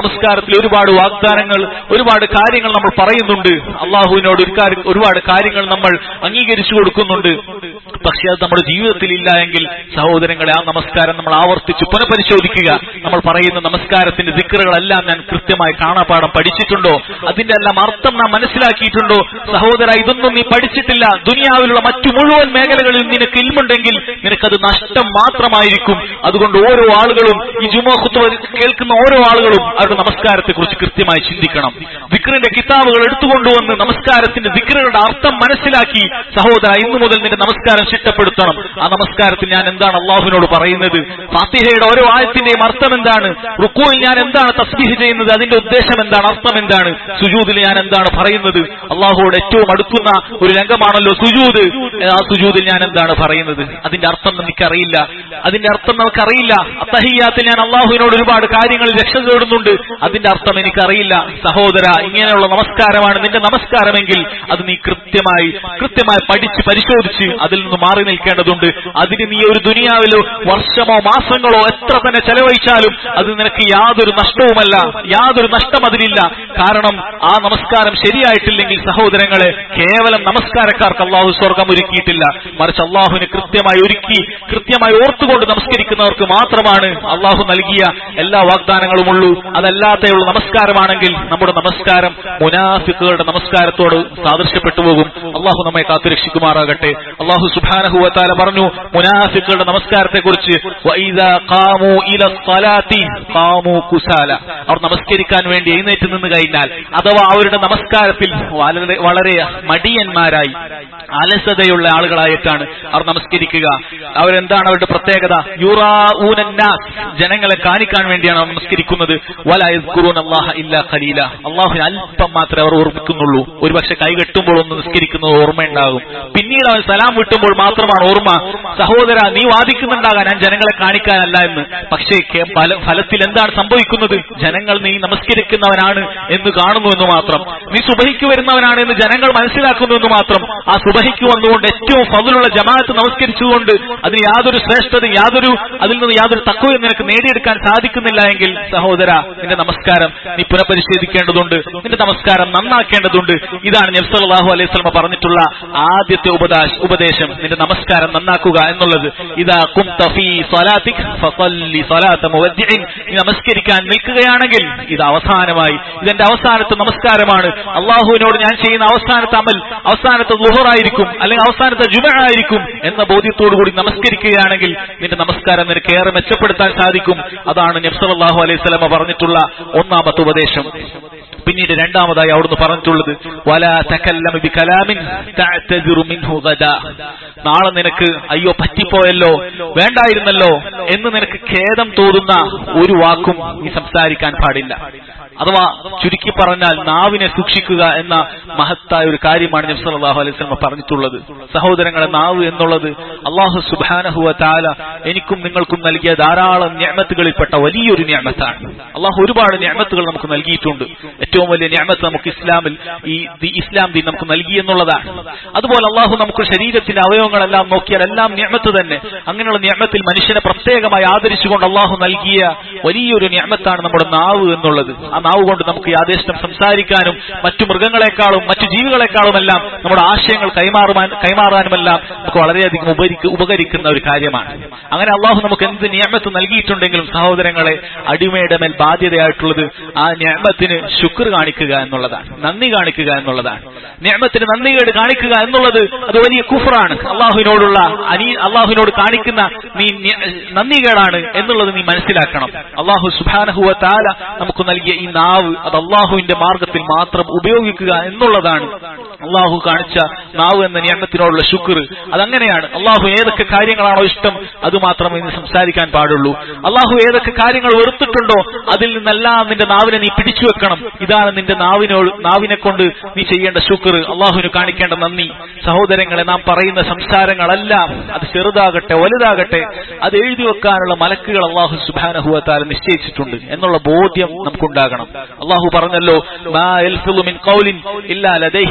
നമസ്കാരത്തിൽ ഒരുപാട് വാഗ്ദാനങ്ങൾ ഒരുപാട് കാര്യങ്ങൾ നമ്മൾ പറയുന്നുണ്ട് അള്ളാഹുവിനോട് ഒരു കാര്യം- ഒരുപാട് കാര്യങ്ങൾ നമ്മൾ അംഗീകരിച്ചു കൊടുക്കുന്നുണ്ട് പക്ഷെ അത് നമ്മുടെ ജീവിതത്തിൽ ഇല്ല എങ്കിൽ സഹോദരങ്ങളെ ആ നമസ്കാരം നമ്മൾ ആവർത്തിച്ച് പുനഃപരിശോധിക്കുക നമ്മൾ പറയുന്ന നമസ്കാരത്തിന്റെ ദിക്കറുകളെല്ലാം ഞാൻ കൃത്യമായി കാണാപ്പാടം പഠിച്ചിട്ടുണ്ടോ അതിന്റെ എല്ലാം അർത്ഥം നാം മനസ്സിലാക്കിയിട്ടുണ്ടോ സഹോദര ഇതൊന്നും നീ പഠിച്ചിട്ടില്ല ദുനിയാവിലുള്ള മറ്റു മുഴുവൻ മേഖലകളിൽ നിനക്ക് ഇൽമുണ്ടെങ്കിൽ നിനക്കത് നഷ്ടം മാത്രമായിരിക്കും അതുകൊണ്ട് ഓരോ ആളുകളും ഈ ജുമോ ഖുത്ബ കേൾക്കുന്ന ഓരോ ആളുകളും അവരുടെ നമസ്കാരത്തെക്കുറിച്ച് കൃത്യമായി ചിന്തിക്കണം ദിക്റിന്റെ കിതാബുകൾ എടുത്തുകൊണ്ടുവന്ന് നമസ്കാരത്തിന്റെ ദിക്റുകളുടെ അർത്ഥം മനസ്സിലാക്കി സഹോദര ഇന്നു മുതൽ നിന്റെ നമസ്കാരം ചിട്ടപ്പെടുത്തണം ആ നമസ്കാരത്തിൽ ഞാൻ എന്താണ് അള്ളാഹുവിനോട് പറയുന്നത് ഫാത്തിഹയുടെ ഓരോ ആയത്തിന്റെയും അർത്ഥം എന്താണ് റുക്കുവിൽ ഞാൻ എന്താണ് തസ്ബീഹ് ചെയ്യുന്നത് അതിന്റെ ഉദ്ദേശം എന്താണ് അർത്ഥം എന്താണ് സുജൂദിൽ ഞാൻ എന്താണ് പറയുന്നത് അള്ളാഹുവോട് ഏറ്റവും അടുക്കുന്ന ഒരു രംഗമാണല്ലോ സുജൂദ് ആ സുജൂദിൽ ഞാൻ എന്താണ് പറയുന്നത് അതിന്റെ അർത്ഥം നമുക്കറിയില്ല അതിന്റെ അർത്ഥം നമുക്കറിയില്ല അത്തഹിയാത്തിൽ ഞാൻ അള്ളാഹുവിനോട് ഒരുപാട് കാര്യങ്ങളിൽ രക്ഷ തേടുന്നുണ്ട് അതിന്റെ അർത്ഥം എനിക്കറിയില്ല സഹോദര ഇങ്ങനെയുള്ള നമസ്കാരമാണ് നിന്റെ നമസ്കാരമെങ്കിൽ അത് നീ കൃത്യമായി കൃത്യമായി പഠിച്ച് പരിശോധിച്ച് അതിൽ നിന്ന് മാറി നിൽക്കേണ്ടതുണ്ട് അതിന് നീ ഒരു ദുനിയാവിലോ വർഷമോ മാസങ്ങളോ എത്ര തന്നെ ചെലവഴിച്ചാലും അത് നിനക്ക് യാതൊരു നഷ്ടവുമല്ല യാതൊരു നഷ്ടം അതിലില്ല കാരണം ആ നമസ്കാരം ശരിയായിട്ടില്ലെങ്കിൽ സഹോദരങ്ങളെ കേവലം നമസ്കാരക്കാർക്ക് അള്ളാഹു സ്വർഗം ഒരുക്കിയിട്ടില്ല മറിച്ച് അള്ളാഹുവിന് കൃത്യമായി ഒരുക്കി കൃത്യമായി ഓർത്തുകൊണ്ട് നമസ്കരിക്കുന്നവർക്ക് മാത്രമാണ് അള്ളാഹു നൽകിയ എല്ലാ വാഗ്ദാനങ്ങളും ഉള്ളൂ അതല്ലാതെയുള്ള നമസ്കാരമാണെങ്കിൽ നമ്മുടെ നമസ്കാരം മുനാഫിക്കുകളുടെ നമസ്കാരത്തോട് സാദൃശ്യപ്പെട്ടു പോകും അള്ളാഹു നമ്മെ കാത്തുരക്ഷിക്കുമാറാകട്ടെ അള്ളാഹു സുബാനഹുവത്താല പറഞ്ഞു മുനാഫിക്കുകളുടെ നമസ്കാരത്തെക്കുറിച്ച് വഇദാ ഖാമൂ ഇല സ്വലാത്തി ഖാമൂ കുസാല അവർ നമസ്കരിക്കാൻ വേണ്ടി എഴുന്നേറ്റ് നിന്ന് കഴിഞ്ഞാൽ അഥവാ അവരുടെ നമസ്കാരത്തിൽ വളരെ വളരെ മടിയന്മാരായി അലസതയുള്ള ആളുകളായിട്ടാണ് അവർ നമസ്കരിക്കുക അവരെന്താണ് അവരുടെ പ്രത്യേകത യുറാഊനന്നാസ് ജനങ്ങളെ കാണിക്കാൻ വേണ്ടിയാണ് അവർ നമസ്കരിക്കുന്നത് വലയസ്കുറൂൻ അള്ളാഹ ഇല്ല ഖലീല അള്ളാഹുവിന് അല്പം മാത്രമേ അവർ ഓർമ്മിക്കുന്നുള്ളൂ ഒരുപക്ഷെ കൈ കെട്ടുമ്പോൾ ഒന്ന് നിസ്കരിക്കുന്നത് ഓർമ്മയുണ്ടാകും പിന്നീട് അവൻ സലാം വിട്ടുമ്പോൾ മാത്രമാണ് ഓർമ്മ സഹോദര നീ വാദിക്കുന്നുണ്ടാകാൻ ഞാൻ ജനങ്ങളെ കാണിക്കാനല്ല എന്ന് പക്ഷേ കെ- ഫല- ഫലത്തിൽ എന്താണ് സംഭവിക്കുന്നത് ജനങ്ങൾ നീ നമസ്കരിക്കുന്നവനാണ് എന്ന് കാണുന്നു എന്ന് മാത്രം നീ സുബഹിക്ക് വരുന്നവനാണ് എന്ന് ജനങ്ങൾ മനസ്സിലാക്കുന്നു എന്ന് മാത്രം ആ സുബഹിക്ക് വന്നുകൊണ്ട് ഏറ്റവും ഫതിലുള്ള ജമാഅത്ത് നമസ്കരിച്ചുകൊണ്ട് അതിന് യാതൊരു ശ്രേഷ്ഠത യാതൊരു അതിൽ നിന്ന് യാതൊരു തക്കവും നിനക്ക് നേടിയെടുക്കാൻ സാധിക്കുന്നില്ല എങ്കിൽ സഹോദര നിന്റെ നമസ്കാരം നീ പുനഃപരിശോധിക്കേണ്ടതുണ്ട് നിന്റെ നമസ്കാരം നന്നാക്കേണ്ടതുണ്ട് ഇതാണ് നബ്സല്ലാഹു അലൈഹി സ്വലമ പറഞ്ഞിട്ടുള്ള ആദ്യത്തെ ഉപദേശ ഉപദേശം നിന്റെ നമസ്കാരം നന്നാക്കുക എന്നുള്ളത് ഇതാ കുംത ഫീ സ്വലാത്തിക് ഫസല്ലി സ്വലാത്ത മുവദ്ദിഇൻ. നീ നമസ്കരിക്കാൻ നിൽക്കുകയാണെങ്കിൽ ഇത് അവസാനമായി ഇതെന്റെ അവസാനത്തെ നമസ്കാരമാണ് അള്ളാഹുവിനോട് ഞാൻ ചെയ്യുന്ന അവസാനത്തെ അമൽ അവസാനത്തെ ലുഹറായിരിക്കും അല്ലെങ്കിൽ അവസാനത്തെ ജുമ ആയിരിക്കും എന്ന ബോധ്യത്തോടു കൂടി നമസ്കരിക്കുകയാണെങ്കിൽ നിന്റെ നമസ്കാരം നിനക്ക് ഏറെ മെച്ചപ്പെടുത്താൻ സാധിക്കും അതാണ് നബ്സല്ലാഹു അലൈഹി സ്വലമ പറഞ്ഞിട്ടുള്ള ഒന്നാമത്തെ ഉപദേശം പിന്നീട് രണ്ടാമതായി അവിടുന്ന് പറഞ്ഞിട്ടുള്ളത് വല തകല്ലമ ബി കലാമിൻ തഅ്തദിറു മിൻഹു ഗദാ നാളെ നിനക്ക് അയ്യോ പറ്റിപ്പോയല്ലോ വേണ്ടായിരുന്നല്ലോ എന്ന് നിനക്ക് ഖേദം തോന്നുന്ന ഒരു വാക്കും നീ സംസാരിക്കാൻ പാടില്ല അഥവാ ചുരുക്കി പറഞ്ഞാൽ നാവിനെ സൂക്ഷിക്കുക എന്ന മഹത്തായ ഒരു കാര്യമാണ് നബി സല്ലല്ലാഹു അലൈഹി വസല്ലം പറഞ്ഞിട്ടുള്ളത് സഹോദരങ്ങളെ നാവ് എന്നുള്ളത് അള്ളാഹു സുബ്ഹാനഹു വ തആല എനിക്കും നിങ്ങൾക്കും നൽകിയ ധാരാളം നിഅമത്തുകളിൽപ്പെട്ട വലിയൊരു നിഅമത്താണ് അള്ളാഹു ഒരുപാട് നിഅമത്തുകൾ നമുക്ക് നൽകിയിട്ടുണ്ട് ഏറ്റവും വലിയ നിഅമത്ത് നമുക്ക് ഇസ്ലാമിൽ ഈ ദി- ഇസ്ലാം ദീൻ നമുക്ക് നൽകി എന്നുള്ളതാണ് അതുപോലെ അള്ളാഹു നമുക്ക് ശരീരത്തിന്റെ അവയവങ്ങളെല്ലാം നോക്കിയാൽ എല്ലാം നിഅമത്ത് തന്നെ അങ്ങനെയുള്ള നിഅമത്തിൽ മനുഷ്യനെ പ്രത്യേകമായി ആദരിച്ചുകൊണ്ട് അള്ളാഹു നൽകിയ വലിയൊരു നിഅമത്താണ് നമ്മുടെ നാവ് എന്നുള്ളത് ആ നാവ് കൊണ്ട് നമുക്ക് യാഥേഷ്ടം സംസാരിക്കാനും മറ്റു മൃഗങ്ങളെക്കാളും മറ്റു ജീവികളെക്കാളും എല്ലാം നമ്മുടെ ആശയങ്ങൾ കൈമാറുവാൻ കൈമാറാനുമെല്ലാം നമുക്ക് വളരെയധികം ഉപരിക്ക- ഉപകരിക്കുന്ന ഒരു കാര്യമാണ് അങ്ങനെ അള്ളാഹു നമുക്ക് എന്ത് നിയമത്ത് നൽകിയിട്ടുണ്ടെങ്കിലും സഹോദരങ്ങളെ അടിമയുടെ മേൽ ബാധ്യതയായിട്ടുള്ളത് ആ നിയമത്തിന് ശുക്ർ കാണിക്കുക എന്നുള്ളതാണ് നന്ദി കാണിക്കുക എന്നുള്ളതാണ് നിയമത്തിന് നന്ദികേട് കാണിക്കുക എന്നുള്ളത് അത് വലിയ കുഫറാണ് അള്ളാഹുവിനോടുള്ള അനി അള്ളാഹുവിനോട് കാണിക്കുന്ന നീ നി- നന്ദികേടാണ് എന്നുള്ളത് നീ മനസ്സിലാക്കണം അള്ളാഹു സുബാനഹുവ താല നമുക്ക് നൽകിയ ഈ നാവ് അത് അള്ളാഹുവിന്റെ മാർഗത്തിൽ മാത്രം ഉപയോഗിക്കുക എന്നുള്ളതാണ് അള്ളാഹു കാണിച്ച നാവ് എന്ന നിയമത്തിനോടുള്ള ശുക്ർ അതങ്ങനെയാണ് അള്ളാഹു ഏതൊക്കെ കാര്യങ്ങളാണോ ഇഷ്ടം അത് മാത്രമേ നീ സംസാരിക്കാൻ പാടുള്ളൂ അള്ളാഹു ഏതൊക്കെ കാര്യങ്ങൾ വെറുത്തിട്ടുണ്ടോ അതിൽ നിന്നെല്ലാം നിന്റെ നാവിനെ നീ പിടിച്ചു വെക്കണം ഇതാണ് നിന്റെ നാവിനോട് നാവിനെ കൊണ്ട് നീ ചെയ്യേണ്ട ശുക്ർ അള്ളാഹുവിന് കാണിക്കേണ്ട നന്ദി സഹോദരങ്ങളെ നാം പറയുന്ന സംസാരങ്ങളെല്ലാം അത് ചെറുതാകട്ടെ വലുതാകട്ടെ അത് എഴുതി വെക്കാനുള്ള മലക്കുകൾ അള്ളാഹു സുബാനഹുവത്താൽ നിശ്ചയിച്ചിട്ടുണ്ട് എന്നുള്ള ബോധ്യം നമുക്കുണ്ടാകണം അള്ളാഹു പറഞ്ഞല്ലോ "മാ യൽഫിളു മിൻ ഖൗലിൻ ഇല്ലാ ലദൈഹി റഖീബുൻ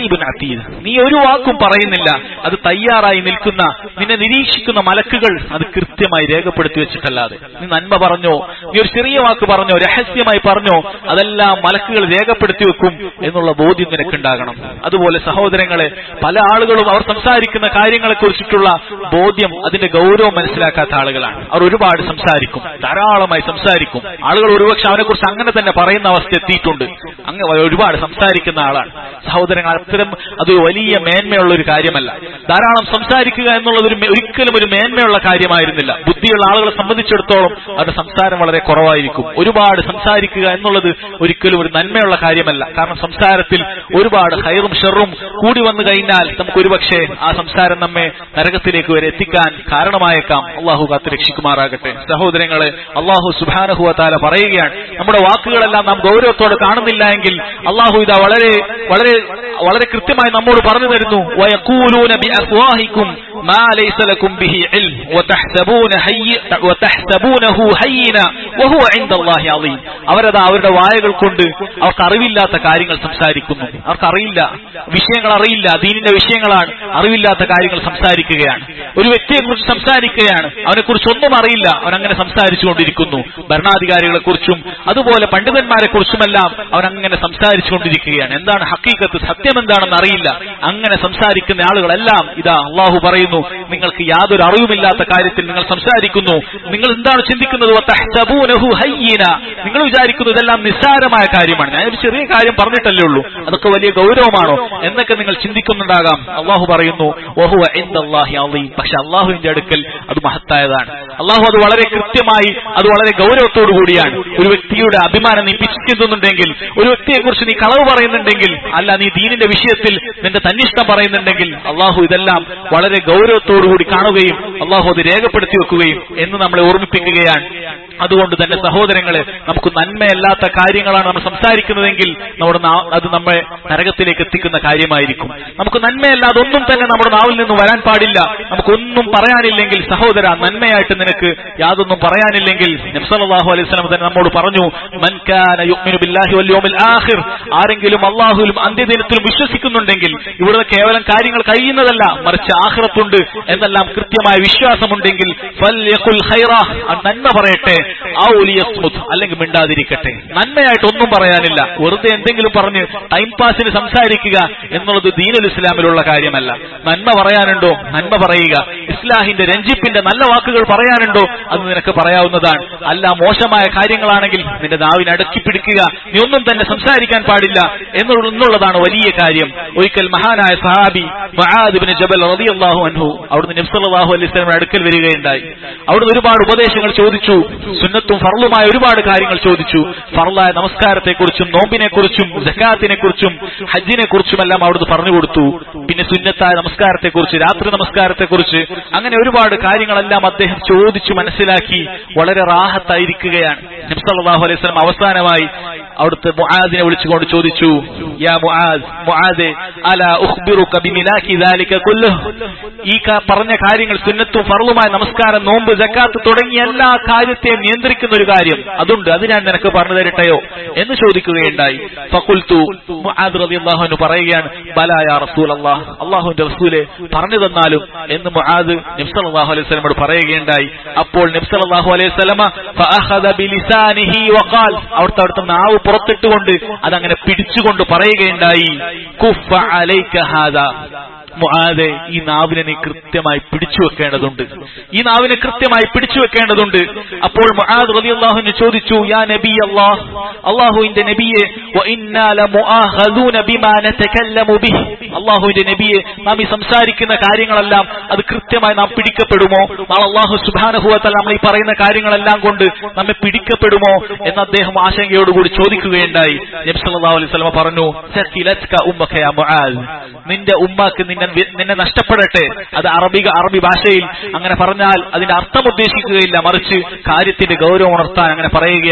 റഖീബുൻ അതീദ് നീ ഒരു വാക്കും പറയുന്നില്ല അത് തയ്യാറായി നിൽക്കുന്ന നിന്നെ നിരീക്ഷിക്കുന്ന മലക്കുകൾ അത് കൃത്യമായി രേഖപ്പെടുത്തി വെച്ചിട്ടല്ലാതെ നീ നന്മ പറഞ്ഞോ നീ ഒരു ചെറിയ വാക്ക് പറഞ്ഞോ രഹസ്യമായി പറഞ്ഞോ അതെല്ലാം മലക്കുകൾ രേഖപ്പെടുത്തി വെക്കും എന്നുള്ള ബോധ്യം നിനക്കുണ്ടാകണം അതുപോലെ സഹോദരങ്ങളെ പല ആളുകളും അവർ സംസാരിക്കുന്ന കാര്യങ്ങളെ കുറിച്ചിട്ടുള്ള ബോധ്യം അതിന്റെ ഗൗരവം മനസ്സിലാക്കാത്ത ആളുകളാണ് അവർ ഒരുപാട് സംസാരിക്കും ധാരാളമായി സംസാരിക്കും ആളുകൾ ഒരുപക്ഷെ അവനെ കുറിച്ച് അങ്ങനെ തന്നെ പറയുന്ന അവസ്ഥ എത്തിയിട്ടുണ്ട് അങ്ങ് ഒരുപാട് സംസാരിക്കുന്ന ആളാണ് സഹോദരങ്ങൾ അത്തരം അതൊരു വലിയ മേന്മയുള്ള ഒരു കാര്യമല്ല ധാരാളം സംസാരിക്കുക എന്നുള്ളത് ഒരു മേ- ഒരിക്കലും ഒരു മേന്മയുള്ള കാര്യമായിരുന്നില്ല ബുദ്ധിയുള്ള ആളുകളെ സംബന്ധിച്ചിടത്തോളം അവരുടെ സംസാരം വളരെ കുറവായിരിക്കും ഒരുപാട് സംസാരിക്കുക എന്നുള്ളത് ഒരിക്കലും ഒരു നന്മയുള്ള കാര്യമല്ല കാരണം സംസാരത്തിൽ ഒരുപാട് ഹൈറും ഷെറും കൂടി വന്നു കഴിഞ്ഞാൽ നമുക്ക് ഒരുപക്ഷെ ആ സംസാരം നമ്മെ നരകത്തിലേക്ക് വരെ എത്തിക്കാൻ കാരണമായേക്കാം അള്ളാഹു കാത്ത് രക്ഷിക്കുമാറാകട്ടെ സഹോദരങ്ങളെ അള്ളാഹു സുബാനഹുവത്താല പറയുകയാണ് നമ്മുടെ വാക്കുകളെല്ലാം നാം ഗൗരവത്തോടെ കാണുന്നില്ല എങ്കിൽ അള്ളാഹു ഇതാ വളരെ വളരെ വളരെ കൃത്യമായി നമ്മോട് പറഞ്ഞു തരുന്നു വയഖൂലൂന ബിഅഫ്വാഹിക്കും മാ ലൈസ ലക്കും ബിഹി ഇൽം വതഹ്സബൂന ഹയ്യ വതഹ്സബൂനഹു ഹയ്യിന വഹുവ ഇൻദല്ലാഹി അളീം അവരതാ അവരുടെ വായകൾ കൊണ്ട് അവർക്ക് അറിവില്ലാത്ത കാര്യങ്ങൾ സംസാരിക്കുന്നു അവർക്ക് അറിയില്ല വിഷയങ്ങൾ അറിയില്ല ദീനിന്റെ വിഷയങ്ങളാണ് അറിവില്ലാത്ത കാര്യങ്ങൾ സംസാരിക്കുകയാണ് ഒരു വ്യക്തിയെ കുറിച്ച് സംസാരിക്കുകയാണ് അവനെ കുറിച്ച് ഒന്നും അറിയില്ല അവൻ അങ്ങനെ സംസാരിച്ചു കൊണ്ടിരിക്കുന്നു ഭരണാധികാരികളെ കുറിച്ചും അതുപോലെ പണ്ഡിതന്മാരെ കുറിച്ചുമെല്ലാം അവൻ അങ്ങനെ സംസാരിച്ചു കൊണ്ടിരിക്കുകയാണ് എന്താണ് ഹക്കീക്കത്ത് സത്യം എന്താണെന്ന് അറിയില്ല അങ്ങനെ സംസാരിക്കുന്ന ആളുകളെല്ലാം ഇതാ അള്ളാഹു പറയുന്നു നിങ്ങൾക്ക് യാതൊരു അറിവുമില്ലാത്ത കാര്യത്തിൽ നിങ്ങൾ സംസാരിക്കുന്നു നിങ്ങൾ എന്താണ് ചിന്തിക്കുന്നത് വതഹ്സബൂനഹു ഹയ്യിന. നിങ്ങൾ വിചാരിക്കുന്നു ഇതെല്ലാം നിസ്സാരമായ കാര്യമാണ് ഞാൻ ഒരു ചെറിയ കാര്യം പറഞ്ഞിട്ടല്ലേ ഉള്ളൂ അതൊക്കെ വലിയ ഗൗരവമാണോ എന്നൊക്കെ നിങ്ങൾ ചിന്തിക്കുന്നുണ്ടാകാം അള്ളാഹു പറയുന്നു വഹുവ ഇൻദല്ലാഹി അളീം പക്ഷെ അള്ളാഹുവിന്റെ അടുക്കൽ അത് മഹത്തായതാണ് അള്ളാഹു അത് വളരെ കൃത്യമായി അത് വളരെ ഗൗരവത്തോടു കൂടിയാണ് ഒരു വ്യക്തിയുടെ അഭിമാനം നീ പിച്ചിക്കുന്നുണ്ടെങ്കിൽ ഒരു വ്യക്തിയെ കുറിച്ച് നീ കളവ് പറയുന്നുണ്ടെങ്കിൽ അല്ല നീ ദീനിന്റെ വിഷയത്തിൽ നിന്റെ തന്നിഷ്ടം പറയുന്നുണ്ടെങ്കിൽ അള്ളാഹു ഇതെല്ലാം വളരെ ഗൗരവത്തോടു കൂടി കാണുകയും അള്ളാഹു അത് രേഖപ്പെടുത്തി വെക്കുകയും എന്ന് നമ്മളെ ഓർമ്മിപ്പിക്കുകയാണ് അതുകൊണ്ട് തന്നെ സഹോദരങ്ങളെ നമുക്ക് നന്മയല്ലാത്ത കാര്യങ്ങളാണ് നമ്മൾ സംസാരിക്കുന്നതെങ്കിൽ നമ്മുടെ നാ- അത് നമ്മെ നരകത്തിലേക്ക് എത്തിക്കുന്ന കാര്യമായിരിക്കും നമുക്ക് നന്മയല്ലാതെ ഒന്നും തന്നെ നമ്മുടെ നാവിൽ നിന്ന് വരാൻ പാടില്ല നമുക്കൊന്നും പറയാനില്ലെങ്കിൽ സഹോദര നന്മയായിട്ട് നിനക്ക് യാതൊന്നും പറയാനില്ലെങ്കിൽ നബ്സല്ലാഹു അലൈഹി സ്വലം തന്നെ നമ്മോട് പറഞ്ഞു "മൻ കാന യുഅ്മിനു ബില്ലാഹി വൽ യൗമിൽ ആഖിർ ആരെങ്കിലും അള്ളാഹുവിലും അന്ത്യദിനത്തിലും വിശ്വസിക്കുന്നുണ്ടെങ്കിൽ ഇവിടെ കേവലം കാര്യങ്ങൾ കഴിയുന്നതല്ല മറിച്ച് ആഖിറത്തുണ്ട് എന്നെല്ലാം കൃത്യമായ വിശ്വാസമുണ്ടെങ്കിൽ ഫൽയഖുൽ ഖൈറ ആ നന്മ പറയട്ടെ ഔ ലിയസ്മുത് അല്ലെങ്കിൽ മിണ്ടാതിരിക്കട്ടെ നന്മയായിട്ട് ഒന്നും പറയാനില്ല വെറുതെ എന്തെങ്കിലും പറഞ്ഞ് ടൈം പാസിന് സംസാരിക്കുക എന്നുള്ളത് ദീനുൽ ഇസ്ലാമിലുള്ള കാര്യമല്ല നന്മ പറയാനുണ്ടോ നന്മ പറയുക ഇസ്ലാഹിന്റെ രഞ്ജിപ്പിന്റെ നല്ല വാക്കുകൾ പറയാനുണ്ടോ അത് നിനക്ക് പറയാവുന്നതാണ് അല്ല മോശമായ കാര്യങ്ങളാണെങ്കിൽ നിന്റെ നാവിനെ അടക്കി പിടിക്കുക നീ ഒന്നും തന്നെ സംസാരിക്കാൻ പാടില്ല എന്നുള്ള എന്നുള്ളതാണ് വലിയ കാര്യം ഒരിക്കൽ മഹാനായ സഹാബി മഹാദിബിന് ജബൽ റളിയല്ലാഹു അൻഹു അവിടുന്ന് നബ്സല്ലാഹു അലൈഹി സ്വലമിന്റെ അടുക്കൽ വരികയുണ്ടായി അവിടുന്ന് ഒരുപാട് ഉപദേശങ്ങൾ ചോദിച്ചു സുന്നത്തും ഫർളുമായ ഒരുപാട് കാര്യങ്ങൾ ചോദിച്ചു ഫർളായ നമസ്കാരത്തെക്കുറിച്ചും നോമ്പിനെക്കുറിച്ചും ജക്കാത്തിനെ കുറിച്ചും ഹജ്ജിനെ കുറിച്ചുമെല്ലാം അവിടുന്ന് പറഞ്ഞു കൊടുത്തു പിന്നെ സുന്നത്തായ നമസ്കാരത്തെക്കുറിച്ച് രാത്രി നമസ്കാരത്തെക്കുറിച്ച് അങ്ങനെ ഒരുപാട് കാര്യങ്ങളെല്ലാം അദ്ദേഹം ചോദിച്ചു മനസ്സിലാക്കി വളരെ റാഹത്തായിരിക്കുകയാണ് നബ്സല്ലാഹു അലൈഹി സ്വലം അവസാനമായി അവിടുത്തെ മുആദിനെ വിളിച്ചുകൊണ്ട് ചോദിച്ചു യാ മുആദ് മുആദെ അലാ ഉഖ്ബിറുക ബിമിലാക്കി ദാലിക കുല്ലുഹ് ഈ ക- പറഞ്ഞ കാര്യങ്ങൾ സുന്നത്തും ഫർളുമായ നമസ്കാരം നോമ്പ് ജക്കാത്ത് തുടങ്ങിയ എല്ലാ കാര്യത്തെയും നിയന്ത്രിക്കുന്ന ഒരു കാര്യം അതുണ്ട് അത് ഞാൻ നിനക്ക് പറഞ്ഞു തരട്ടെയോ എന്ന് ചോദിക്കുകയുണ്ടായി ഫഖുൽതു മുആദ് റളിയല്ലാഹു അൻഹു പറയുകയാണ് ബലാ യാ റസൂലല്ലാഹ് അല്ലാഹുവിന്റെ റസൂലെ പറഞ്ഞു തന്നാലും എന്ന് മുആദ് നബി സല്ലല്ലാഹു അലൈഹി വസല്ലമയോട് പറയുകയുണ്ടായി അപ്പോൾ നബി സല്ലല്ലാഹു അലൈഹി വസല്ലമ ഫഅഖദ ബിലിസാനിഹി വഖാൽ അവിടുത്തെ അവിടുത്തെ നാവ് പുറത്തിട്ടുകൊണ്ട് അതങ്ങനെ പിടിച്ചുകൊണ്ട് പറയുകയുണ്ടായി കുഫ അലൈക ഹാദാ മുആദെ ഈ നാവിനെ നീ കൃത്യമായി പിടിച്ചു വെക്കേണ്ടതുണ്ട് ഈ നാവിനെ കൃത്യമായി പിടിച്ചു വെക്കേണ്ടതുണ്ട് അപ്പോൾ മുആദ് റളിയല്ലാഹുവിന് ചോദിച്ചു യാ നബി അല്ലാഹ് അല്ലാഹുവിന്റെ നബിയെ വ ഇന്നാ ലമുആഖദൂന ബിമാ നതകല്ലമു ബിഹി അല്ലാഹുവിന്റെ നബിയെ നാം ഈ സംസാരിക്കുന്ന കാര്യങ്ങളെല്ലാം അത് കൃത്യമായി നാം പിടിക്കപ്പെടുമോ നാളെ അല്ലാഹു സുബ്ഹാനഹു വ തആല നമ്മൾ ഈ പറയുന്ന കാര്യങ്ങളെല്ലാം കൊണ്ട് നമ്മെ പിടിക്കപ്പെടുമോ എന്ന് അദ്ദേഹം ആശങ്കയോടുകൂടി ചോദിക്കുകയുണ്ടായി നബി സല്ലല്ലാഹു അലൈഹി വസല്ലം പറഞ്ഞു സഖിലത്ക ഉമ്മക യാ മുആദ് നിന്റെ ഉമ്മാക്ക് നിന്നെ വി- നിന്നെ നഷ്ടപ്പെടട്ടെ അത് അറബിക അറബി ഭാഷയിൽ അങ്ങനെ പറഞ്ഞാൽ അതിന്റെ അർത്ഥം ഉദ്ദേശിക്കുകയില്ല മറിച്ച് കാര്യത്തിന്റെ ഗൗരവം ഉണർത്താൻ അങ്ങനെ പറയുകയാണ്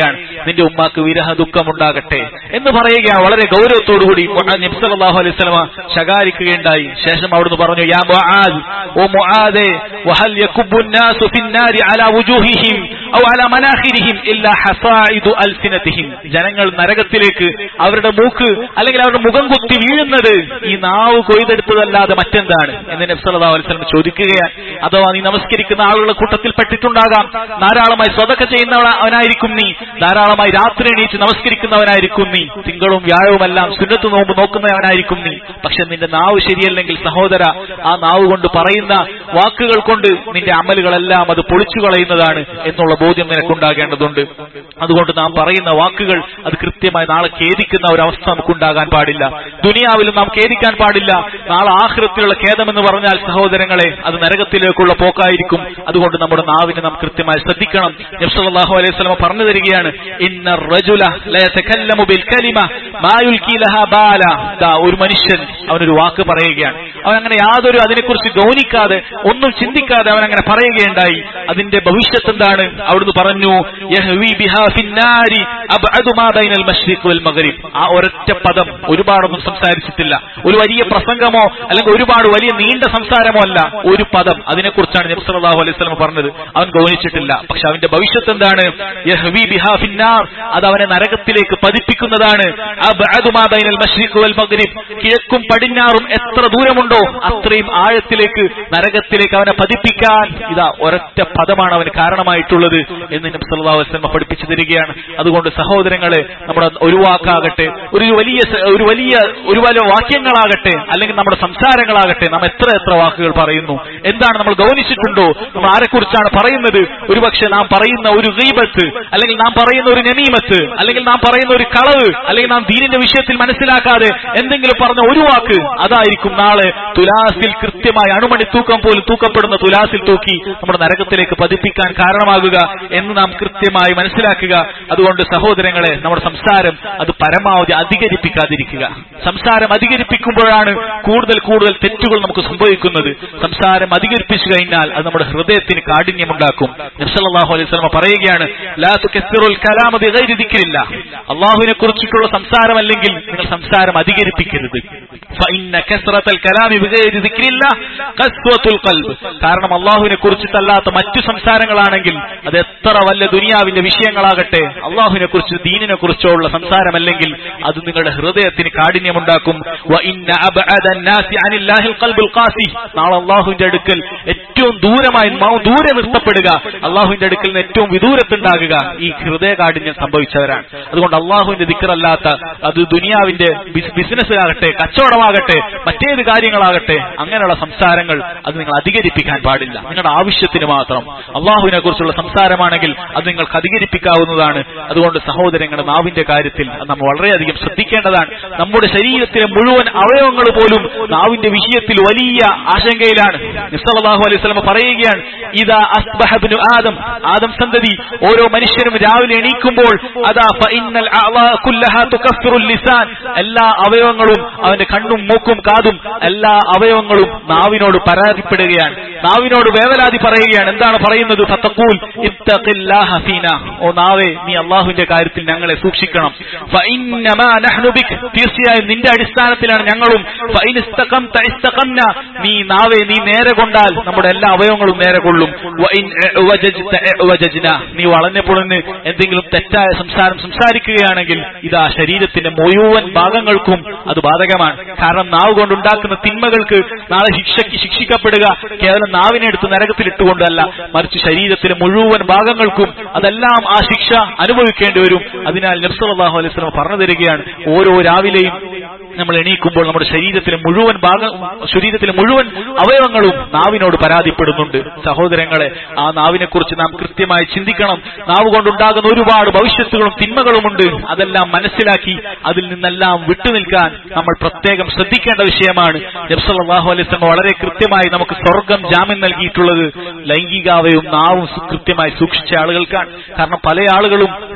നിന്റെ ഉമ്മാക്ക് വിരഹ ദുഃഖമുണ്ടാകട്ടെ എന്ന് പറയുകയാണ് വളരെ ഗൗരവത്തോടുകൂടി നബ്സലാഹു അലൈഹി സ്വലമ ശകാരിക്കുകയുണ്ടായി ശേഷം അവിടുന്ന് പറഞ്ഞു യാ മുആദ് ഓ മുആദേ വഹൽ യകുബ്ബു الناس في النار على وجوههم أو على مناخرهم إلا حصائد ألسنتهم ജനങ്ങൾ നരകത്തിലേക്ക് അവരുടെ മൂക്ക് അല്ലെങ്കിൽ അവരുടെ മുഖം കുത്തി വീഴുന്നത് ഈ നാവ് കൊയ്തെടുത്തതല്ലാതെ മറ്റെന്താണ് എന്ന് നബ്സല്ലാ അലിസ്ലം ചോദിക്കുകയാണ് അഥവാ നീ നമസ്കരിക്കുന്ന ആളുകളുടെ കൂട്ടത്തിൽ പെട്ടിട്ടുണ്ടാകാം ധാരാളമായി സ്വതക്ക ചെയ്യുന്നവനായിരിക്കും നീ ധാരാളമായി രാത്രി എണീച്ച് നമസ്കരിക്കുന്നവനായിരിക്കും നീ തിങ്കളും വ്യാഴവുമെല്ലാം സുന്നത്ത് നോമ്പ് നോക്കുന്നവനായിരിക്കും നീ പക്ഷെ നിന്റെ നാവ് ശരിയല്ലെങ്കിൽ സഹോദര ആ നാവ് കൊണ്ട് പറയുന്ന വാക്കുകൾ കൊണ്ട് നിന്റെ അമലുകളെല്ലാം അത് പൊളിച്ചു കളയുന്നതാണ് എന്നുള്ള ബോധ്യം നിനക്കുണ്ടാകേണ്ടതുണ്ട് അതുകൊണ്ട് നാം പറയുന്ന വാക്കുകൾ അത് കൃത്യമായി നാളെ ഖേദിക്കുന്ന ഒരു അവസ്ഥ നമുക്കുണ്ടാകാൻ പാടില്ല ദുനിയാവിലും നാം ഖേദിക്കാൻ പാടില്ല നാളെ ആഹൃത്തിലുള്ള ഖേദമെന്ന് പറഞ്ഞാൽ സഹോദരങ്ങളെ അത് നരകത്തിലേക്കുള്ള പോക്കായിരിക്കും അതുകൊണ്ട് നമ്മുടെ നാവിനെ നാം കൃത്യമായി ശ്രദ്ധിക്കണം നബ്സല്ലാഹു അലൈഹി സ്വലമ പറഞ്ഞു തരികയാണ് ഇന്ന റജുല ലയതകല്ലമു ബിൽ കലിമ മാ യുൽകി ലഹാ ബാല ദാ ഒരു മനുഷ്യൻ അവനൊരു വാക്ക് പറയുകയാണ് അവൻ അങ്ങനെ യാതൊരു അതിനെക്കുറിച്ച് ഗൗനിക്കാതെ ഒന്നും ചിന്തിക്കാതെ അവൻ അങ്ങനെ പറയുകയുണ്ടായി അതിന്റെ ഭവിഷ്യത്ത് എന്താണ് അവിടുന്ന് പറഞ്ഞു യഹ്വി ബിഹാ ഫിന്നാരി അബ്അദു മാ ബൈനൽ മശ്രിഖ് വൽ മഗ്രിബ് ആ ഒരൊറ്റ പദം ഒരുപാടൊന്നും സംസാരിച്ചിട്ടില്ല ഒരു വലിയ പ്രസംഗമോ അല്ലെങ്കിൽ ഒരുപാട് വലിയ നീണ്ട സംസാരമോ അല്ല ഒരു പദം അതിനെക്കുറിച്ചാണ് നബി സല്ലല്ലാഹു അലൈഹി വസല്ലം പറഞ്ഞത് അവൻ ഗൗനിച്ചിട്ടില്ല പക്ഷെ അവന്റെ ഭവിഷ്യത്ത് എന്താണ് യഹ്വി ബിഹാ ഫിന്നാർ അത് അവനെ നരകത്തിലേക്ക് പതിപ്പിക്കുന്നതാണ് അബ്അദു മാ ബൈനൽ മശ്രിഖ് വൽ മഗ്രിബ് കിഴക്കും പടിഞ്ഞാറും എത്ര ദൂരമുണ്ടോ അത്രയും ആഴത്തിലേക്ക് നരകത്തിലേക്ക് അവനെ പതിപ്പിക്കാൻ ഇതാ ഒരൊറ്റ പദമാണ് അവന് കാരണമായിട്ടുള്ളത് എന്ന് നബി സല്ലല്ലാഹു അലൈഹി വസല്ലം പഠിപ്പിച്ചു തരികയാണ് അതുകൊണ്ട് സഹോദരങ്ങളെ നമ്മുടെ ഒരു വാക്കാകട്ടെ ഒരു വലിയ സ- ഒരു വലിയ ഒരു വലിയ വാക്യങ്ങളാകട്ടെ അല്ലെങ്കിൽ നമ്മുടെ സംസാരങ്ങളാകട്ടെ നാം എത്ര എത്ര വാക്കുകൾ പറയുന്നു എന്താണ് നമ്മൾ ഗൗനിച്ചിട്ടുണ്ടോ നമ്മൾ ആരെക്കുറിച്ചാണ് പറയുന്നത് ഒരുപക്ഷെ നാം പറയുന്ന ഒരു ഗീബത്ത് അല്ലെങ്കിൽ നാം പറയുന്ന ഒരു നമീമത്ത് അല്ലെങ്കിൽ നാം പറയുന്ന ഒരു കളവ് അല്ലെങ്കിൽ നാം ദീനിന്റെ വിഷയത്തിൽ മനസ്സിലാക്കാതെ എന്തെങ്കിലും പറഞ്ഞ ഒരു വാക്ക് അതായിരിക്കും നാളെ തുലാസിൽ കൃത്യമായി അണുമണി തൂക്കം പോലും തൂക്കപ്പെടുന്ന തുലാസിൽ തൂക്കി നമ്മുടെ നരകത്തിലേക്ക് പതിപ്പിക്കാൻ കാരണമാകുക എന്ന് നാം കൃത്യമായി മനസ്സിലാക്കുക അതുകൊണ്ട് സഹോദരങ്ങളെ നമ്മുടെ സംസാരം അത് പരമാവധി അധികരിപ്പിക്കാതിരിക്കുക സംസാരം അധികരിപ്പിക്കുമ്പോഴാണ് കൂടുതൽ കൂടുതൽ തെറ്റുകൾ നമുക്ക് സംഭവിക്കുന്നത് സംസാരം അധികരിപ്പിച്ചു കഴിഞ്ഞാൽ അത് നമ്മുടെ ഹൃദയത്തിന് കാഠിന്യമുണ്ടാക്കും നബ്സല്ലാഹു അലൈഹി സ്വലമ പറയുകയാണ് ലാ തുകസ്സിറുൽ കലാമ ബിഗൈരി ദിക്രില്ല അള്ളാഹുവിനെ കുറിച്ചിട്ടുള്ള സംസാരമല്ലെങ്കിൽ നിങ്ങൾ സംസാരം അധികരിപ്പിക്കരുത് ഫഇന്ന കസ്റത്തൽ കലാമി ബിഗൈരി ദിക്രില്ല ഖസ്വത്തുൽ ഖൽബ് കാരണം അള്ളാഹുവിനെ കുറിച്ചിട്ടല്ലാത്ത മറ്റു സംസാരങ്ങളാണെങ്കിൽ അത് എത്ര വല്ല ദുനിയാവിന്റെ വിഷയങ്ങളാകട്ടെ അള്ളാഹുവിനെ കുറിച്ച് ദീനിനെ കുറിച്ചോ ഉള്ള സംസാരമല്ലെങ്കിൽ അത് നിങ്ങളുടെ ഹൃദയത്തിന് കാഠിന്യമുണ്ടാക്കും വ ഇന്ന അബ്അദ അന്നാസി അനില്ലാഹിൽ ഖൽബുൽ ഖാസി നാളെ അള്ളാഹുവിന്റെ അടുക്കൽ ഏറ്റവും ദൂരമായി മൗ- ദൂരെ നിർത്തപ്പെടുക അള്ളാഹുവിന്റെ അടുക്കൽ നിന്ന് ഏറ്റവും വിദൂരത്തുണ്ടാകുക ഈ ഹൃദയ കാഠിന്യം സംഭവിച്ചവരാണ് അതുകൊണ്ട് അള്ളാഹുവിന്റെ ദിക്കറല്ലാത്ത അത് ദുനിയാവിന്റെ ബിസ്- ബിസിനസ്സിലാകട്ടെ കച്ചവടമാകട്ടെ മറ്റേത് കാര്യങ്ങളാകട്ടെ അങ്ങനെയുള്ള സംസാരങ്ങൾ അത് നിങ്ങൾ അധികരിപ്പിക്കാൻ പാടില്ല നിങ്ങളുടെ ആവശ്യത്തിന് മാത്രം അള്ളാഹുവിനെ കുറിച്ചുള്ള സംസാരമാണെങ്കിൽ അത് നിങ്ങൾക്ക് അധികരിപ്പിക്കാവുന്നതാണ് അതുകൊണ്ട് സഹോദരങ്ങളുടെ നാവിന്റെ കാര്യത്തിൽ അത് നമ്മൾ വളരെയധികം ശ്രദ്ധിക്കേണ്ടതാണ് നമ്മുടെ ശരീരത്തിലെ മുഴുവൻ അവയവങ്ങൾ പോലും നാവിന്റെ വിഷയത്തിൽ വലിയ ആശങ്കയിലാണ് നിസ്സലാഹു അലൈഹി സ്വലമ പറയുകയാണ് ഇതാ അസ്ബഹബിനു ആദം ആദം സന്തതി ഓരോ മനുഷ്യനും രാവിലെ എണീക്കുമ്പോൾ അതാ ഫഇന്നൽ അഅ്ളാ കുല്ലഹാ തുകഫിറുൽ ലിസാൻ എല്ലാ അവയവങ്ങളും അവന്റെ കണ്ണും മൂക്കും കാതും എല്ലാ അവയവങ്ങളും നാവിനോട് പരാതിപ്പെടുകയാണ് നാവിനോട് വേവലാതി പറയുകയാണ് എന്താണ് പറയുന്നത് ഫത്തഖൂൽ ഇത്തഖില്ലാഹ ഫീന ഓ നാവേ നീ അള്ളാഹുവിന്റെ കാര്യത്തിൽ ഞങ്ങളെ സൂക്ഷിക്കണം ഫഇന്നമാ നഹ്നു ബിക് തീർച്ചയായും നിന്റെ അടിസ്ഥാനത്തിലാണ് ഞങ്ങളും ഫഇൻ ഇസ്തഖംത ഇസ്തഖംന നീ നാവേ നീ നേരെ കൊണ്ടാൽ നമ്മുടെ എല്ലാ അവയവങ്ങളും നേരെ കൊള്ളും വഇൻ ഇഅ്വജജ്ത ഇഅ്വജജ്ന നീ വളഞ്ഞ പൊളന്ന് എന്തെങ്കിലും തെറ്റായ സംസാരം സംസാരിക്കുകയാണെങ്കിൽ ഇതാ ശരീരത്തിന്റെ മുഴുവൻ ഭാഗങ്ങൾക്കും അത് ബാധകമാണ് കാരണം നാവ് കൊണ്ടുണ്ടാക്കുന്ന തിന്മകൾക്ക് നാളെ ശിക്ഷയ്ക്ക് ശിക്ഷിക്കപ്പെടുക കേവലം നാവിനെ എടുത്ത് നരകത്തിൽ ഇട്ടുകൊണ്ടല്ല മറിച്ച് ശരീരത്തിലെ മുഴുവൻ ഭാഗങ്ങൾക്കും അതെല്ലാം ആ ശിക്ഷ അനുഭവിക്കേണ്ടി വരും അതിനാൽ നബ്സല്ലാഹു അലൈഹി സ്വലം പറഞ്ഞു തരികയാണ് ഓരോ രാവിലെയും നമ്മൾ എണീക്കുമ്പോൾ നമ്മുടെ ശരീരത്തിലെ മുഴുവൻ ഭാഗം ശരീരത്തിലെ മുഴുവൻ അവയവങ്ങളും നാവിനോട് പരാതിപ്പെടുന്നുണ്ട് സഹോദരങ്ങളെ ആ നാവിനെ കുറിച്ച് നാം കൃത്യമായി ചിന്തിക്കണം നാവ് കൊണ്ടുണ്ടാകുന്ന ഒരുപാട് ഭവിഷ്യത്തുകളും തിന്മകളുമുണ്ട് അതെല്ലാം മനസ്സിലാക്കി അതിൽ നിന്നെല്ലാം വിട്ടുനിൽക്കാൻ നമ്മൾ പ്രത്യേകം ശ്രദ്ധിക്കേണ്ട വിഷയമാണ് നബ്സല്ലാഹു അലൈഹി സ്വലം വളരെ കൃത്യമായി നമുക്ക് സ്വർഗം ജാമ്യം നൽകിയിട്ടുള്ളത് ലൈംഗികാവയും നാവും സു- കൃത്യമായി സൂക്ഷിച്ച ആളുകൾക്കാണ് കാരണം പല ആളുകളും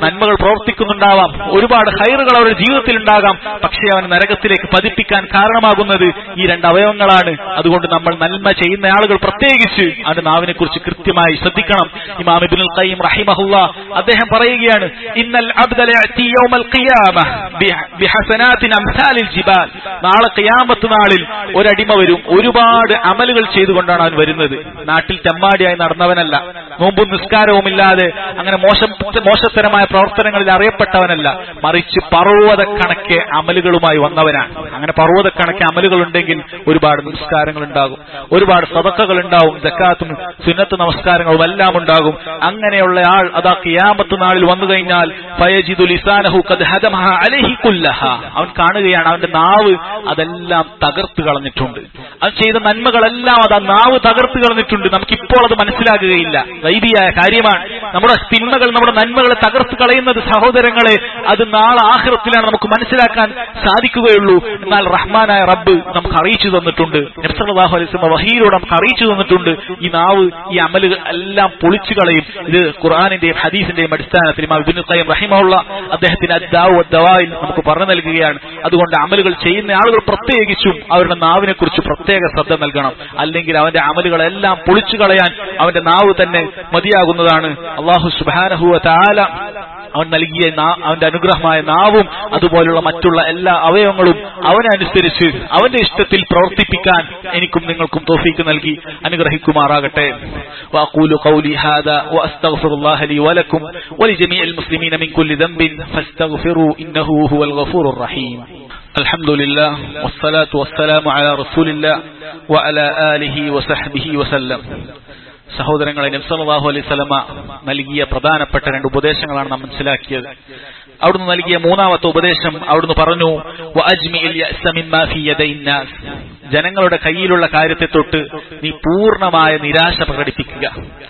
നന്മകൾ പ്രവർത്തിക്കുന്നുണ്ടാവാം ഒരുപാട് ഹൈറുകൾ അവരുടെ ജീവിതത്തിൽ ഉണ്ടാകാം പക്ഷേ അവൻ നരകത്തിലേക്ക് പതിപ്പിക്കാൻ കാരണമാകുന്നത് ഈ രണ്ട് അവയവങ്ങളാണ് അതുകൊണ്ട് നമ്മൾ നന്മ ചെയ്യുന്ന ആളുകൾ പ്രത്യേകിച്ച് അവന്റെ നാവിനെ കുറിച്ച് കൃത്യമായി ശ്രദ്ധിക്കണം ഇമാം ഇബ്നുൽ ഖയ്യിം റഹിമഹുല്ല അദ്ദേഹം പറയുകയാണ് ഇന്നൽ അബ്ദല യഅതി യൗമൽ ഖിയാമ ബി- ബിഹസനാത്തിൻ അംസാലിൽ ജിബാൽ നാളെ ഖിയാമത്ത് നാളിൽ ഒരടിമ വരും ഒരുപാട് അമലുകൾ ചെയ്തുകൊണ്ടാണ് അവൻ വരുന്നത് നാട്ടിൽ തെമ്മാടിയായി നടന്നവനല്ല നോമ്പും നിസ്കാരവും ഇല്ലാതെ അങ്ങനെ മോശം മോശത്തരമായ പ്രവർത്തനങ്ങളിൽ അറിയപ്പെട്ടവനല്ല മറിച്ച് പർവ്വതക്കണക്കെ അമലുകളുമായി വന്നവനാണ് അങ്ങനെ പർവ്വതക്കണക്കെ അമലുകൾ ഉണ്ടെങ്കിൽ ഒരുപാട് നിസ്കാരങ്ങൾ ഉണ്ടാകും ഒരുപാട് സതക്കകൾ ഉണ്ടാവും ജക്കാത്തും സുന്നത്ത് നമസ്കാരങ്ങളും എല്ലാം ഉണ്ടാകും അങ്ങനെയുള്ള ആൾ അതാ കിയാമത്ത് നാളിൽ വന്നു കഴിഞ്ഞാൽ ഫയജിദു ലിസാനഹു ഖദ് ഹദമഹ അലൈഹി കുല്ലഹ അവൻ കാണുകയാണ് അവന്റെ നാവ് അതെല്ലാം തകർത്ത് കളഞ്ഞിട്ടുണ്ട് അവൻ ചെയ്ത നന്മകളെല്ലാം അത് ആ നാവ് തകർത്ത് കളഞ്ഞിട്ടുണ്ട് നമുക്കിപ്പോൾ അത് മനസ്സിലാകുകയില്ല വൈദിയായ കാര്യമാണ് നമ്മുടെ തിന്മകൾ നമ്മുടെ നന്മകളെ തകർത്ത് കളയുന്നത് സഹോദരങ്ങളെ അത് നാളെ ആഹ്റത്തിലാണ് നമുക്ക് മനസ്സിലാക്കാൻ സാധിക്കുകയുള്ളൂ എന്നാൽ റഹ്മാനായ റബ്ബ് നമുക്ക് അറിയിച്ചു തന്നിട്ടുണ്ട് നബ്സല്ലാഹു അലൈഹി വസല്ലം വഹീരോട് നമുക്ക് അറിയിച്ചു തന്നിട്ടുണ്ട് ഈ നാവ് ഈ അമലുകൾ എല്ലാം പൊളിച്ചു കളയും ഇത് ഖുർആാനിന്റെയും ഹദീസിന്റെയും അടിസ്ഥാനത്തിൽ ഇമാം ഇബ്നുൽ ഖയ്യിം റഹിമഹുള്ള അദ്ദേഹത്തിന് അദ്ദാവു അദ്ദവായിൽ നമുക്ക് പറഞ്ഞു നൽകുകയാണ് അതുകൊണ്ട് അമലുകൾ ചെയ്യുന്ന ആളുകൾ പ്രത്യേകിച്ചും അവരുടെ നാവിനെ കുറിച്ച് പ്രത്യേക ശ്രദ്ധ നൽകണം അല്ലെങ്കിൽ അവന്റെ അമലുകളെല്ലാം പൊളിച്ചു കളയാൻ അവന്റെ നാവ് തന്നെ മതിയാകുന്നതാണ് അള്ളാഹു സുബാനഹുവ താല അവൻ നൽകിയ നാ- അവന്റെ അനുഗ്രഹമായ നാവും അതുപോലുള്ള മറ്റുള്ള എല്ലാ അവയവങ്ങളും അവനനുസരിച്ച് അവന്റെ ഇഷ്ടത്തിൽ പ്രവർത്തിപ്പിക്കാൻ എനിക്കും നിങ്ങൾക്കും തോഫീക്ക് നൽകി അനുഗ്രഹിക്കുമാറാകട്ടെ واقول قولي هذا واستغفر الله لي ولكم ولجميع المسلمين من كل ذنب فاستغفروا انه هو الغفور الرحيم الحمد لله والصلاه والسلام على رسول الله وعلى اله وصحبه وسلم സഹോദരങ്ങളെ നബ്സല്ലാഹു അലൈഹി സ്വലമ നൽകിയ പ്രധാനപ്പെട്ട രണ്ട് ഉപദേശങ്ങളാണ് നാം മനസ്സിലാക്കിയത് അവിടുന്ന് നൽകിയ മൂന്നാമത്തെ ഉപദേശം അവിടുന്ന് പറഞ്ഞു "വഅജ്മിഇൽ യഅ്സ മിമ്മാ ഫീ യദൈൻ നാസ്." ജനങ്ങളുടെ കയ്യിലുള്ള കാര്യത്തെ തൊട്ട് നീ പൂർണ്ണമായ നിരാശ പ്രകടിപ്പിക്കുക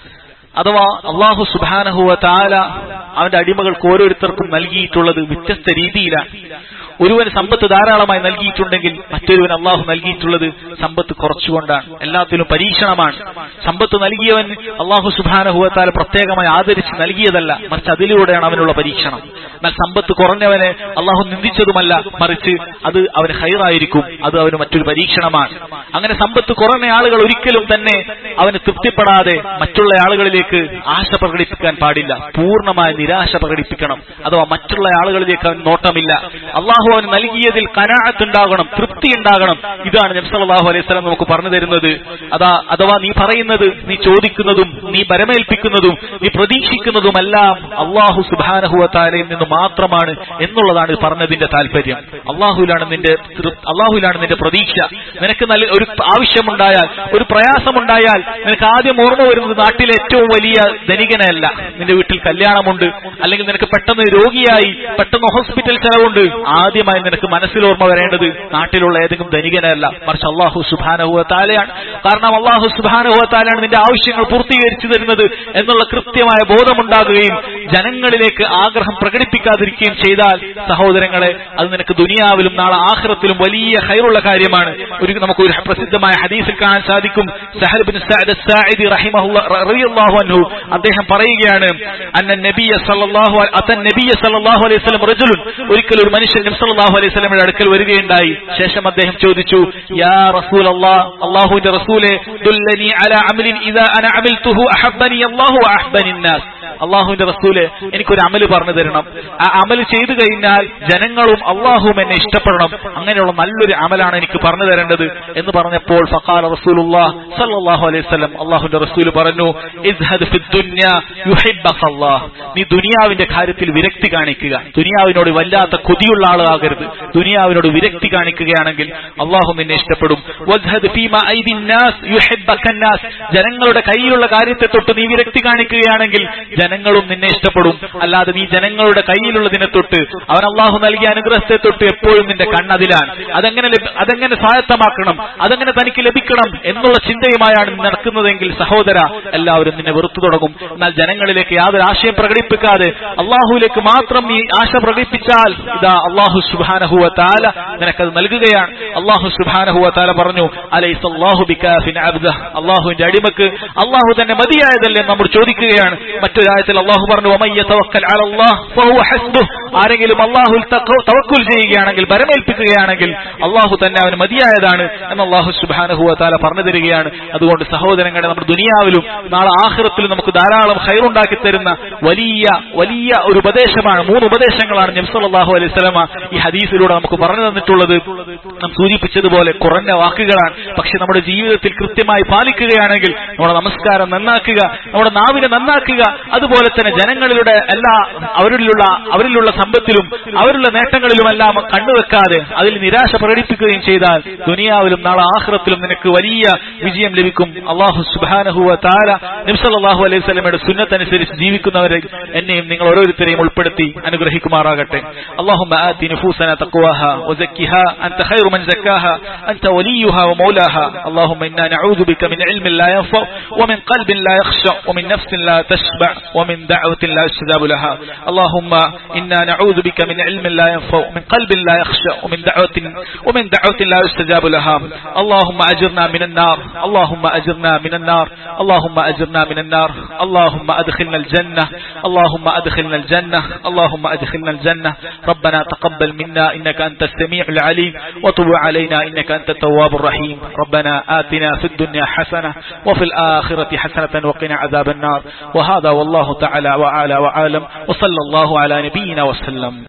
അഥവാ അള്ളാഹു സുബാനഹുവ താല അവന്റെ അടിമകൾക്ക് ഓരോരുത്തർക്കും നൽകിയിട്ടുള്ളത് വ്യത്യസ്ത രീതിയിലാണ് ഒരുവന് സമ്പത്ത് ധാരാളമായി നൽകിയിട്ടുണ്ടെങ്കിൽ മറ്റൊരുവൻ അള്ളാഹു നൽകിയിട്ടുള്ളത് സമ്പത്ത് കുറച്ചുകൊണ്ടാണ് എല്ലാത്തിലും പരീക്ഷണമാണ് സമ്പത്ത് നൽകിയവൻ അള്ളാഹു സുബാനഹുവത്താൽ പ്രത്യേകമായി ആദരിച്ച് നൽകിയതല്ല മറിച്ച് അതിലൂടെയാണ് അവനുള്ള പരീക്ഷണം എന്നാൽ സമ്പത്ത് കുറഞ്ഞവനെ അള്ളാഹു നിന്ദിച്ചതുമല്ല മറിച്ച് അത് അവന് ഹൈറായിരിക്കും അത് അവന് മറ്റൊരു പരീക്ഷണമാണ് അങ്ങനെ സമ്പത്ത് കുറഞ്ഞ ആളുകൾ ഒരിക്കലും തന്നെ അവന് തൃപ്തിപ്പെടാതെ മറ്റുള്ള ആളുകളിലേക്ക് ആശ പ്രകടിപ്പിക്കാൻ പാടില്ല പൂർണ്ണമായ നിരാശ പ്രകടിപ്പിക്കണം അഥവാ മറ്റുള്ള ആളുകളിലേക്ക് അവൻ നോട്ടമില്ല അള്ളാഹു അവന് നൽകിയതിൽ കനാഅത്ത് ഉണ്ടാകണം തൃപ്തി ഉണ്ടാകണം ഇതാണ് നബ്സല്ലാഹു അലൈഹി സ്വലം നമുക്ക് പറഞ്ഞു തരുന്നത് അതാ അഥവാ നീ പറയുന്നത് നീ ചോദിക്കുന്നതും നീ ബരമേൽപ്പിക്കുന്നതും നീ പ്രതീക്ഷിക്കുന്നതുമെല്ലാം അള്ളാഹു സുബാനഹുവത്താലയിൽ നിന്ന് മാത്രമാണ് എന്നുള്ളതാണ് പറഞ്ഞതിന്റെ താല്പര്യം അള്ളാഹുലാണ് നിന്റെ തൃ- അള്ളാഹുലാണ് നിന്റെ പ്രതീക്ഷ നിനക്ക് നല്ല ഒരു ആവശ്യമുണ്ടായാൽ ഒരു പ്രയാസമുണ്ടായാൽ നിനക്ക് ആദ്യം ഓർമ്മ വരുന്നത് നാട്ടിലെ ഏറ്റവും വലിയ ധനികനല്ല നിന്റെ വീട്ടിൽ കല്യാണമുണ്ട് അല്ലെങ്കിൽ നിനക്ക് പെട്ടെന്ന് രോഗിയായി പെട്ടെന്ന് ഹോസ്പിറ്റൽ ചെലവുണ്ട് ആദ്യമായി നിനക്ക് മനസ്സിൽ ഓർമ്മ വരേണ്ടത് നാട്ടിലുള്ള ഏതെങ്കിലും ധനികനല്ല മറിച്ച് അള്ളാഹു സുബാനഹുവ താലയാണ് കാരണം അള്ളാഹു സുബാനഹുവ താലയാണ് നിന്റെ ആവശ്യങ്ങൾ പൂർത്തീകരിച്ചു തരുന്നത് എന്നുള്ള കൃത്യമായ ബോധമുണ്ടാകുകയും ജനങ്ങളിലേക്ക് ആഗ്രഹം പ്രകടിപ്പിക്കാതിരിക്കുകയും ചെയ്താൽ സഹോദരങ്ങളെ അത് നിനക്ക് ദുനിയാവിലും നാളെ ആഖിറത്തിലും വലിയ ഹൈറുള്ള കാര്യമാണ് ഒരു നമുക്ക് ഒരു പ്രസിദ്ധമായ ഹദീസിൽ കാണാൻ സാധിക്കും സഹൽ ബിൻ സഅദ് അസ്സാഇദി റഹിമഹുല്ലാ റളിയല്ലാഹു അൻഹു അദ്ദേഹം പറയുകയാണ് അന്ന നബിയ സല്ലല്ലാഹു അലൈഹി അത്തൻ നബിയ സല്ലല്ലാഹു അലൈഹി വസല്ലം റജുലുൻ ഒരിക്കൽ ഒരു മനുഷ്യൻ നബി സല്ലല്ലാഹു അലൈഹി വസല്ലമയുടെ അടുക്കൽ വരികയുണ്ടായി ശേഷം അദ്ദേഹം ചോദിച്ചു യാ റസൂലല്ലാഹ് അല്ലാഹുവിന്റെ റസൂലേ ദുല്ലനി അലാ അമലിൻ ഇദാ അന അമിൽതുഹു അഹബ്ബനി അല്ലാഹു വഅഹബ്ബനി الناس അള്ളാഹുവിന്റെ റസൂല് എനിക്കൊരു അമല് പറഞ്ഞു തരണം ആ അമല് ചെയ്തു കഴിഞ്ഞാൽ ജനങ്ങളും അള്ളാഹുവും എന്നെ ഇഷ്ടപ്പെടണം അങ്ങനെയുള്ള നല്ലൊരു അമലാണ് എനിക്ക് പറഞ്ഞു തരേണ്ടത് എന്ന് പറഞ്ഞപ്പോൾ ഫഖാല റസൂലുള്ളാഹ് സല്ലല്ലാഹു അലൈഹി വസല്ലം അള്ളാഹുവിന്റെ റസൂല് പറഞ്ഞു ഇസ്ഹദ് ഫിദ് ദുനിയ യുഹിബ്ബക അല്ലാഹ് നീ ദുനിയാവിന്റെ കാര്യത്തിൽ വിരക്തി കാണിക്കുക ദുനിയാവിനോട് വല്ലാത്ത കൊതിയുള്ള ആളാകരുത് ദുനിയാവിനോട് വിരക്തി കാണിക്കുകയാണെങ്കിൽ അള്ളാഹു നിന്നെ ഇഷ്ടപ്പെടും വസ്ഹദ് ഫീമ ഐദിൻ നാസ് യുഹിബ്ബക നാസ് ജനങ്ങളുടെ കയ്യിലുള്ള കാര്യത്തെ തൊട്ട് നീ വിരക്തി കാണിക്കുകയാണെങ്കിൽ ജനങ്ങളും നിന്നെ ഇഷ്ടപ്പെടും അല്ലാതെ നീ ജനങ്ങളുടെ കയ്യിലുള്ളതിനെ തൊട്ട് അവൻ അള്ളാഹു നൽകിയ അനുഗ്രഹത്തെ തൊട്ട് എപ്പോഴും നിന്റെ കണ്ണതിലാണ് അതെങ്ങനെ ലഭി- അതെങ്ങനെ സ്വായത്തമാക്കണം അതെങ്ങനെ തനിക്ക് ലഭിക്കണം എന്നുള്ള ചിന്തയുമായാണ് നീ നടക്കുന്നതെങ്കിൽ സഹോദര എല്ലാവരും നിന്നെ വെറുത്തു തുടങ്ങും എന്നാൽ ജനങ്ങളിലേക്ക് യാതൊരു ആശയം പ്രകടിപ്പിക്കാതെ അള്ളാഹുവിലേക്ക് മാത്രം നീ ആശ പ്രകടിപ്പിച്ചാൽ ഇതാ അള്ളാഹു സുബാനഹുവ താല നിനക്കത് നൽകുകയാണ് അള്ളാഹു സുബാനഹുവ താല പറഞ്ഞു അലൈസ് അള്ളാഹു ബിക്കാഫിൻ അബ്ദ അള്ളാഹുവിന്റെ അടിമക്ക് അള്ളാഹു തന്നെ മതിയായതല്ലേ നമ്മൾ ചോദിക്കുകയാണ് മറ്റൊരു മറ്റൊരു ആയത്തിൽ അള്ളാഹു പറഞ്ഞു "വമൻ യതവക്കൽ അലല്ലാഹ് ഫഹുവ ഹസ്ബുഹ്." ആരെങ്കിലും അള്ളാഹുൽ തഖ- തവക്കുൽ ചെയ്യുകയാണെങ്കിൽ ബരമേൽപ്പിക്കുകയാണെങ്കിൽ അള്ളാഹു തന്നെ അവന് മതിയായതാണ് എന്ന് അള്ളാഹു സുബ്ഹാനഹു വതആല പറഞ്ഞു തരികയാണ് അതുകൊണ്ട് സഹോദരങ്ങളെ നമ്മുടെ ദുനിയാവിലും നാളെ ആഖിറത്തിലും നമുക്ക് ധാരാളം ഹൈറുണ്ടാക്കി തരുന്ന വലിയ വലിയ ഒരു ഉപദേശമാണ് മൂന്ന് ഉപദേശങ്ങളാണ് നബി സല്ലല്ലാഹു അലൈഹി വസല്ലമ ഈ ഹദീസിലൂടെ നമുക്ക് പറഞ്ഞു തന്നിട്ടുള്ളത് നാം സൂചിപ്പിച്ചതുപോലെ കുറഞ്ഞ വാക്കുകളാണ് പക്ഷെ നമ്മുടെ ജീവിതത്തിൽ കൃത്യമായി പാലിക്കുകയാണെങ്കിൽ നമ്മുടെ നമസ്കാരം നന്നാക്കുക നമ്മുടെ നാവിനെ നന്നാക്കുക അതുപോലെ തന്നെ ജനങ്ങളിലൂടെ എല്ലാ അവരിലുള്ള അവരിലുള്ള സമ്പത്തിലും അവരുടെ നേട്ടങ്ങളിലുമെല്ലാം കണ്ണുവെക്കാതെ അതിൽ നിരാശ പ്രകടിപ്പിക്കുകയും ചെയ്താൽ ദുനിയാവിലും നാളെ ആഹ്റത്തിലും നിനക്ക് വലിയ വിജയം ലഭിക്കും അള്ളാഹു സുബാനഹുവ താര നിംസലാഹു അലൈഹി സ്വലമയുടെ സുന്നത്തനുസരിച്ച് ജീവിക്കുന്നവരെ എന്നെയും നിങ്ങൾ ഓരോരുത്തരെയും ഉൾപ്പെടുത്തി അനുഗ്രഹിക്കുമാറാകട്ടെ അള്ളാഹു نفوسنا تقواها وزكها أنت خير من زكاها أنت وليها ومولاها اللهم إنا نعوذ بك من علم لا ينفع ومن قلب لا يخشع ومن نفس لا تشبع ومن دعوة لا يستجاب لها اللهم إنا نعوذ بك من علم لا ينفع ومن قلب لا يخشع ومن دعوة ومن دعوة لا يستجاب لها اللهم أجرنا من النار اللهم أجرنا من النار اللهم أجرنا من النار اللهم أدخلنا الجنة اللهم أدخلنا الجنة اللهم أدخلنا الجنة ربنا تقبل منا إنك أنت السميع العليم وتب علينا إنك أنت التواب الرحيم ربنا آتنا في الدنيا حسنة وفي الآخرة حسنة وقنا عذاب النار وهذا والله تعالى وعلى وعالم وصلى الله على نبينا وسلم